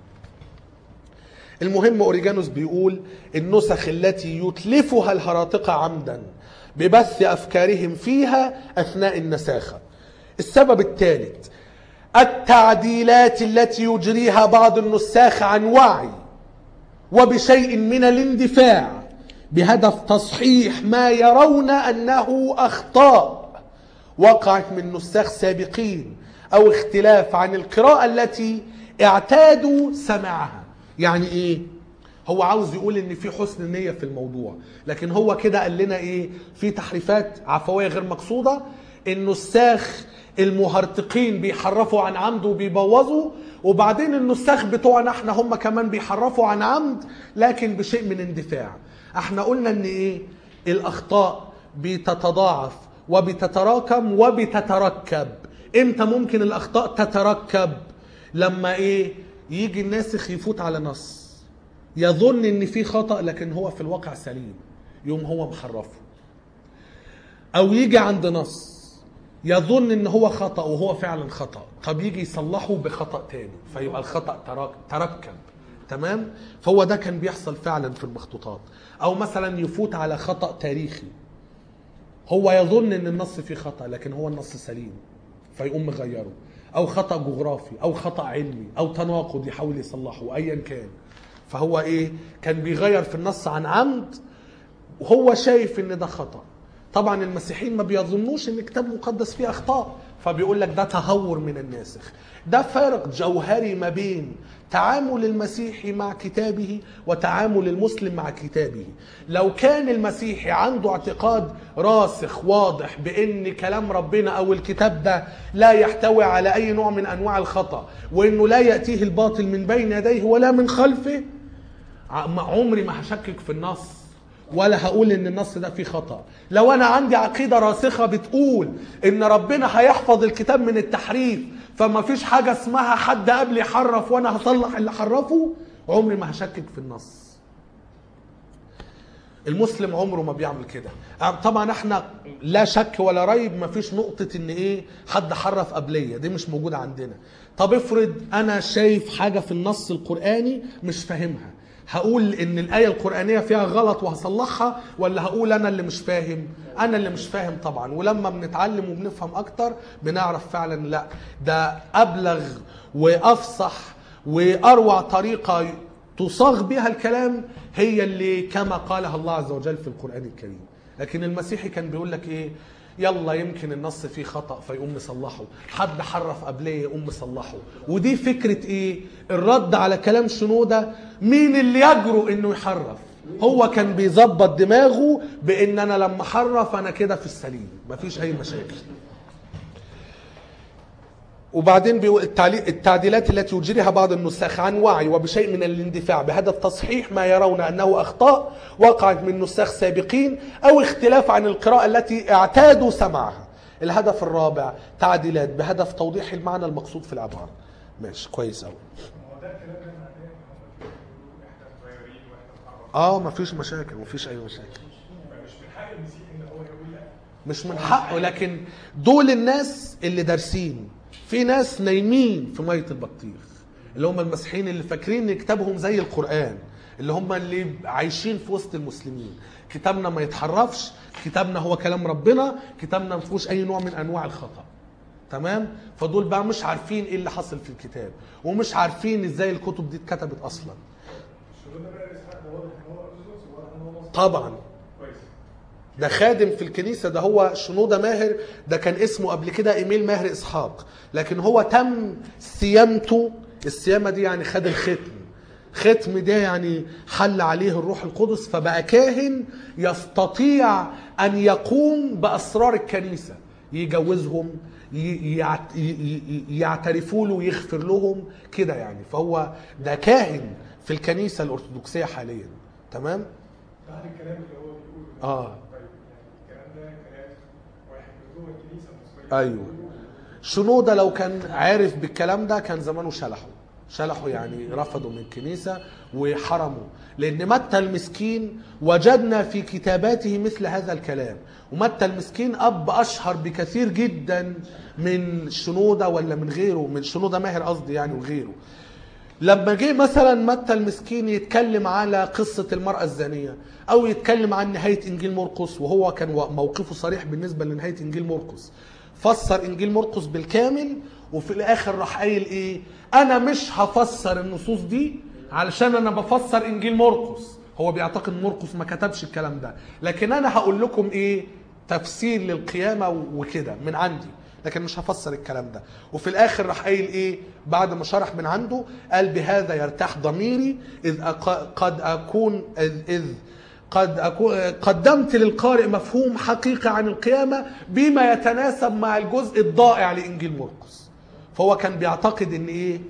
Speaker 1: المهم اوريجانوس بيقول النسخ التي يتلفها الهراطقه عمدا ببث افكارهم فيها اثناء النساخه. السبب الثالث التعديلات التي يجريها بعض النساخ عن وعي وبشيء من الاندفاع بهدف تصحيح ما يرون انه اخطاء وقعت من نساخ سابقين او اختلاف عن القراءه التي اعتادوا سماعها يعني ايه هو عاوز يقول ان في حسن نيه في الموضوع لكن هو كده قال لنا ايه في تحريفات عفويه غير مقصوده النساخ المهرطقين بيحرفوا عن عمد وبيبوظوا وبعدين النساخ بتوعنا احنا هم كمان بيحرفوا عن عمد لكن بشيء من اندفاع احنا قلنا ان ايه الاخطاء بتتضاعف وبتتراكم وبتتركب امتى ممكن الاخطاء تتركب لما ايه يجي الناسخ يفوت على نص يظن ان في خطا لكن هو في الواقع سليم يوم هو محرفه او يجي عند نص يظن ان هو خطا وهو فعلا خطا طب يجي يصلحه بخطا تاني فيبقى الخطا تراك- تركب تمام فهو ده كان بيحصل فعلا في المخطوطات او مثلا يفوت على خطا تاريخي هو يظن ان النص فيه خطا لكن هو النص سليم فيقوم مغيره او خطا جغرافي او خطا علمي او تناقض يحاول يصلحه ايا كان فهو ايه كان بيغير في النص عن عمد وهو شايف ان ده خطا طبعا المسيحيين ما بيظنوش ان كتاب مقدس فيه اخطاء فبيقول لك ده تهور من الناسخ ده فرق جوهري ما بين تعامل المسيحي مع كتابه وتعامل المسلم مع كتابه لو كان المسيحي عنده اعتقاد راسخ واضح بان كلام ربنا او الكتاب ده لا يحتوي على اي نوع من انواع الخطا وانه لا ياتيه الباطل من بين يديه ولا من خلفه ع- عمري ما هشكك في النص ولا هقول ان النص ده فيه خطا لو انا عندي عقيده راسخه بتقول ان ربنا هيحفظ الكتاب من التحريف فما فيش حاجه اسمها حد قبلي حرف وانا هصلح اللي حرفه عمري ما هشكك في النص المسلم عمره ما بيعمل كده طبعا احنا لا شك ولا ريب ما فيش نقطة ان ايه حد حرف قبلية دي مش موجودة عندنا طب افرض انا شايف حاجة في النص القرآني مش فاهمها هقول ان الآية القرآنية فيها غلط وهصلحها ولا هقول انا اللي مش فاهم انا اللي مش فاهم طبعا ولما بنتعلم وبنفهم اكتر بنعرف فعلا لا ده ابلغ وافصح واروع طريقة تصاغ بها الكلام هي اللي كما قالها الله عز وجل في القرآن الكريم لكن المسيحي كان بيقول لك ايه يلا يمكن النص فيه خطأ فيقوم مصلحه حد حرف قبليه يقوم مصلحه ودي فكرة ايه الرد على كلام شنودة مين اللي يجرؤ انه يحرف هو كان بيظبط دماغه بان انا لما حرف انا كده في السليم مفيش اي مشاكل وبعدين بيقول التعليق التعديلات التي يجريها بعض النساخ عن وعي وبشيء من الاندفاع بهدف تصحيح ما يرون انه اخطاء وقعت من نساخ سابقين او اختلاف عن القراءه التي اعتادوا سماعها. الهدف الرابع تعديلات بهدف توضيح المعنى المقصود في العباره. ماشي كويس قوي.
Speaker 3: هو ده الكلام ده معناه ان هم بيقولوا احنا صغيرين واحنا بنعرف
Speaker 1: اه مفيش مشاكل مفيش اي مشاكل.
Speaker 3: مش من حق المسيح ان هو يقول لا
Speaker 1: مش من حقه لكن دول الناس اللي دارسين في ناس نايمين في ميه البطيخ اللي هم المسيحيين اللي فاكرين ان كتابهم زي القران اللي هم اللي عايشين في وسط المسلمين كتابنا ما يتحرفش كتابنا هو كلام ربنا كتابنا ما فيهوش اي نوع من انواع الخطا تمام فدول بقى مش عارفين ايه اللي حصل في الكتاب ومش عارفين ازاي الكتب دي اتكتبت اصلا
Speaker 3: الشغل ده بقى اسحاق ده واضح ان هو ارثوذكس وواضح ان هو مصري
Speaker 1: طبعا
Speaker 3: كويس
Speaker 1: ده خادم في الكنيسه ده هو شنوده ماهر ده كان اسمه قبل كده ايميل ماهر اسحاق لكن هو تم صيامته الصيامه دي يعني خد الختم ختم ده يعني حل عليه الروح القدس فبقى كاهن يستطيع ان يقوم باسرار الكنيسه يجوزهم ي- يعت- ي- ي- يعترفوا له ويغفر لهم كده يعني فهو ده كاهن في الكنيسه الارثوذكسيه حاليا تمام
Speaker 3: بعد الكلام اللي هو بيقوله ده
Speaker 1: آه.
Speaker 3: طيب يعني الكلام ده كلام واحد من جوه الكنيسه المصريه
Speaker 1: أيوه. شنودة لو كان عارف بالكلام ده كان زمانه شلحه شلحه يعني رفضوا من الكنيسة وحرموا لأن متى المسكين وجدنا في كتاباته مثل هذا الكلام ومتى المسكين أب أشهر بكثير جدا من شنودة ولا من غيره من شنودة ماهر قصدي يعني وغيره لما جه مثلا متى المسكين يتكلم على قصة المرأة الزانية أو يتكلم عن نهاية إنجيل مرقس وهو كان موقفه صريح بالنسبة لنهاية إنجيل مرقس فسر إنجيل مرقس بالكامل وفي الآخر راح قايل إيه أنا مش هفسر النصوص دي علشان أنا بفسر إنجيل مرقس هو بيعتقد مرقس ما كتبش الكلام ده لكن أنا هقول لكم إيه تفسير للقيامة وكده من عندي لكن مش هفسر الكلام ده وفي الاخر راح قايل ايه بعد ما شرح من عنده قال بهذا يرتاح ضميري اذ أق- قد اكون اذ, إذ قد أكون قدمت للقارئ مفهوم حقيقي عن القيامه بما يتناسب مع الجزء الضائع لانجيل مرقس فهو كان بيعتقد ان ايه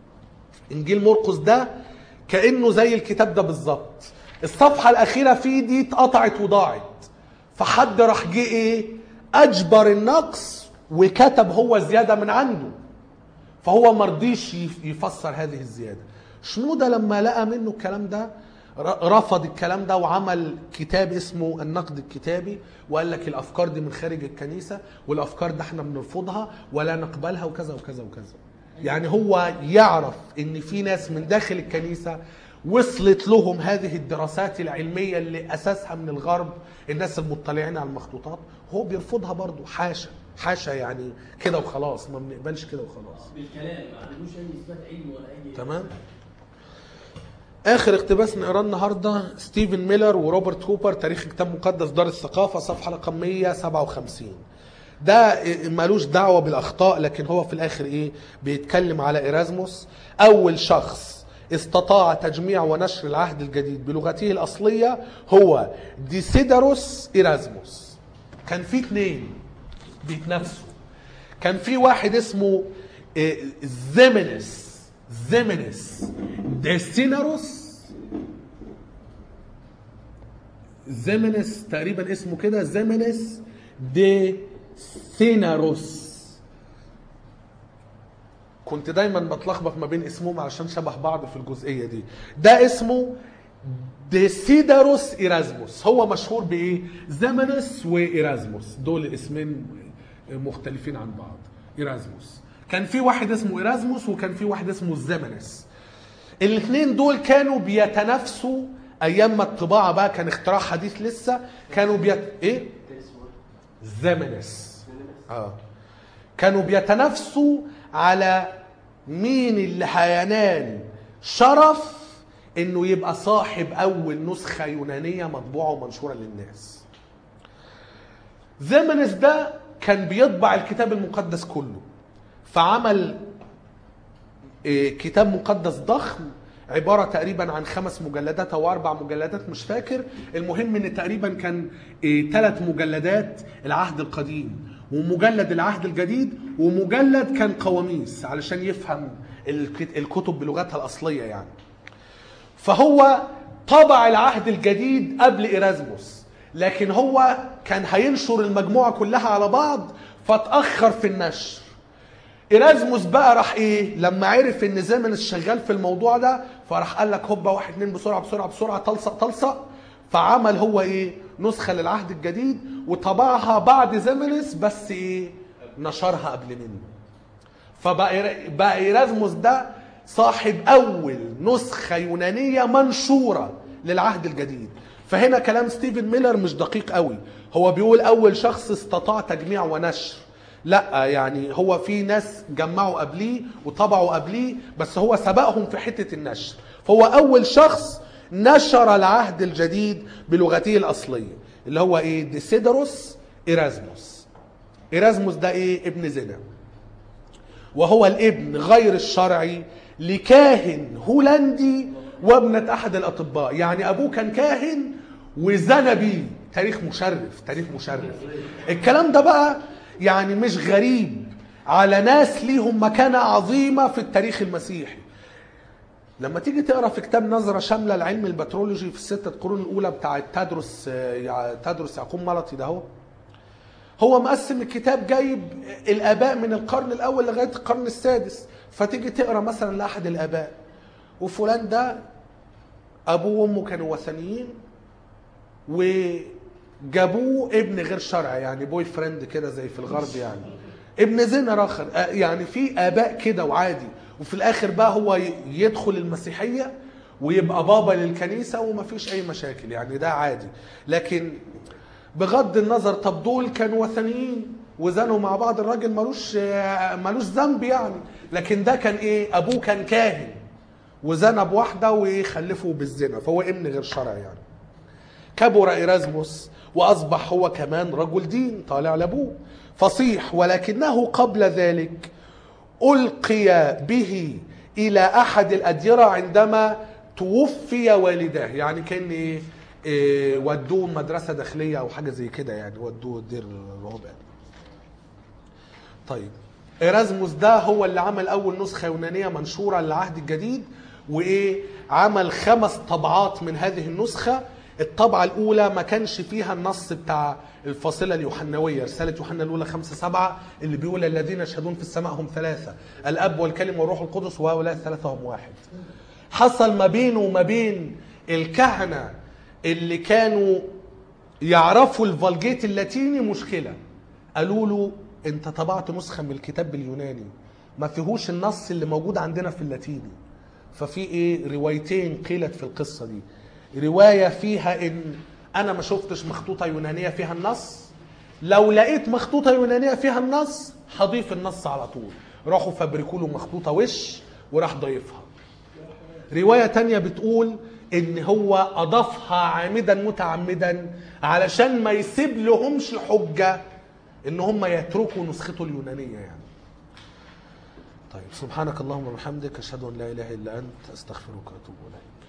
Speaker 1: انجيل مرقس ده كانه زي الكتاب ده بالظبط الصفحه الاخيره فيه دي اتقطعت وضاعت فحد راح جه ايه اجبر النقص وكتب هو زياده من عنده فهو مرضيش يف- يفسر هذه الزياده شنوده لما لقى منه الكلام ده ر- رفض الكلام ده وعمل كتاب اسمه النقد الكتابي وقال لك الافكار دي من خارج الكنيسه والافكار ده احنا بنرفضها ولا نقبلها وكذا وكذا وكذا يعني هو يعرف ان في ناس من داخل الكنيسه وصلت لهم هذه الدراسات العلميه اللي اساسها من الغرب الناس المطلعين على المخطوطات هو بيرفضها برضه حاشا حاشا يعني كده وخلاص ما بنقبلش كده وخلاص
Speaker 4: بالكلام ما عندوش اي اثبات علمي ولا اي
Speaker 1: تمام اخر اقتباس نقراه النهارده ستيفن ميلر وروبرت هوبر تاريخ كتاب مقدس دار الثقافه صفحه رقم 157 ده مالوش دعوه بالاخطاء لكن هو في الاخر ايه بيتكلم على ايرازموس اول شخص استطاع تجميع ونشر العهد الجديد بلغته الاصليه هو ديسيدروس ايرازموس كان في اثنين بيتنافسوا كان في واحد اسمه إيه، زيمينس زيمينس ديسيناروس زيمينس تقريبا اسمه كده زيمينس دي سيناروس كنت دايما بتلخبط ما بين اسمهم علشان شبه بعض في الجزئيه دي ده اسمه ديسيداروس ايرازموس هو مشهور بايه زيمينس وايرازموس دول اسمين مختلفين عن بعض ايرازموس كان في واحد اسمه ايرازموس وكان في واحد اسمه زيمينس الاثنين دول كانوا بيتنافسوا ايام ما الطباعه بقى كان اختراع حديث لسه كانوا بيت ايه زيمينس اه كانوا بيتنافسوا على مين اللي هينال شرف انه يبقى صاحب اول نسخه يونانيه مطبوعه ومنشوره للناس زيمنس ده كان بيطبع الكتاب المقدس كله فعمل إيه، كتاب مقدس ضخم عبارة تقريبا عن خمس مجلدات أو أربع مجلدات مش فاكر المهم إن تقريبا كان ثلاث مجلدات العهد القديم ومجلد العهد الجديد ومجلد كان قواميس علشان يفهم الكت- الكتب بلغتها الأصلية يعني فهو طبع العهد الجديد قبل إيرازموس لكن هو كان هينشر المجموعة كلها على بعض فتأخر في النشر إيرازموس بقى راح إيه لما عرف إن زيمنس شغال في الموضوع ده فراح قال لك هوبا واحد اتنين بسرعة بسرعة بسرعة تلصق تلصق فعمل هو إيه نسخة للعهد الجديد وطبعها بعد زيمنس بس إيه نشرها قبل منه فبقى بقى ايرازموس ده صاحب اول نسخه يونانيه منشوره للعهد الجديد فهنا كلام ستيفن ميلر مش دقيق قوي هو بيقول اول شخص استطاع تجميع ونشر لا يعني هو في ناس جمعوا قبليه وطبعوا قبليه بس هو سبقهم في حته النشر فهو اول شخص نشر العهد الجديد بلغته الاصليه اللي هو ايه ديسيدروس ايرازموس ايرازموس ده ايه ابن زنا وهو الابن غير الشرعي لكاهن هولندي وابنة أحد الأطباء يعني أبوه كان كاهن وزنى بيه تاريخ مشرف تاريخ مشرف الكلام ده بقى يعني مش غريب على ناس ليهم مكانة عظيمة في التاريخ المسيحي لما تيجي تقرا في كتاب نظره شامله لعلم البترولوجي في الستة قرون الاولى بتاع تدرس تدرس يعقوب ملطي ده هو هو مقسم الكتاب جايب الاباء من القرن الاول لغايه القرن السادس فتيجي تقرا مثلا لاحد الاباء وفلان ده ابوه وامه كانوا وثنيين وجابوه ابن غير شرعي يعني بوي فريند كده زي في الغرب يعني ابن زنا راخر آه، يعني في اباء كده وعادي وفي الاخر بقى هو ي- يدخل المسيحيه ويبقى بابا للكنيسه ومفيش اي مشاكل يعني ده عادي لكن بغض النظر طب دول كانوا وثنيين وزنوا مع بعض الراجل ملوش آه، ملوش ذنب يعني لكن ده كان ايه ابوه كان كاهن وزنى بواحده وخلفه بالزنا فهو ابن غير شرعي يعني كبر إيرازموس وأصبح هو كمان رجل دين طالع لأبوه فصيح ولكنه قبل ذلك ألقي به إلى أحد الأديرة عندما توفي والداه يعني كان إيه إيه ودوه مدرسة داخلية أو حاجة زي كده يعني ودوه دير رهبان طيب إيرازموس ده هو اللي عمل أول نسخة يونانية منشورة للعهد الجديد وإيه عمل خمس طبعات من هذه النسخة الطبعة الأولى ما كانش فيها النص بتاع الفاصلة اليوحنوية رسالة يوحنا الأولى خمسة سبعة اللي بيقول الذين يشهدون في السماء هم ثلاثة الأب والكلمة والروح القدس وهؤلاء الثلاثة هم واحد حصل ما بينه وما بين الكهنة اللي كانوا يعرفوا الفالجيت اللاتيني مشكلة قالوا له انت طبعت نسخة من الكتاب باليوناني ما فيهوش النص اللي موجود عندنا في اللاتيني ففي ايه روايتين قيلت في القصة دي رواية فيها ان انا ما شفتش مخطوطة يونانية فيها النص لو لقيت مخطوطة يونانية فيها النص هضيف النص على طول راحوا فبركوا له مخطوطة وش وراح ضايفها رواية تانية بتقول ان هو اضافها عامدا متعمدا علشان ما يسيب لهمش حجة ان هم يتركوا نسخته اليونانية يعني طيب سبحانك اللهم وبحمدك اشهد ان لا اله الا انت استغفرك واتوب اليك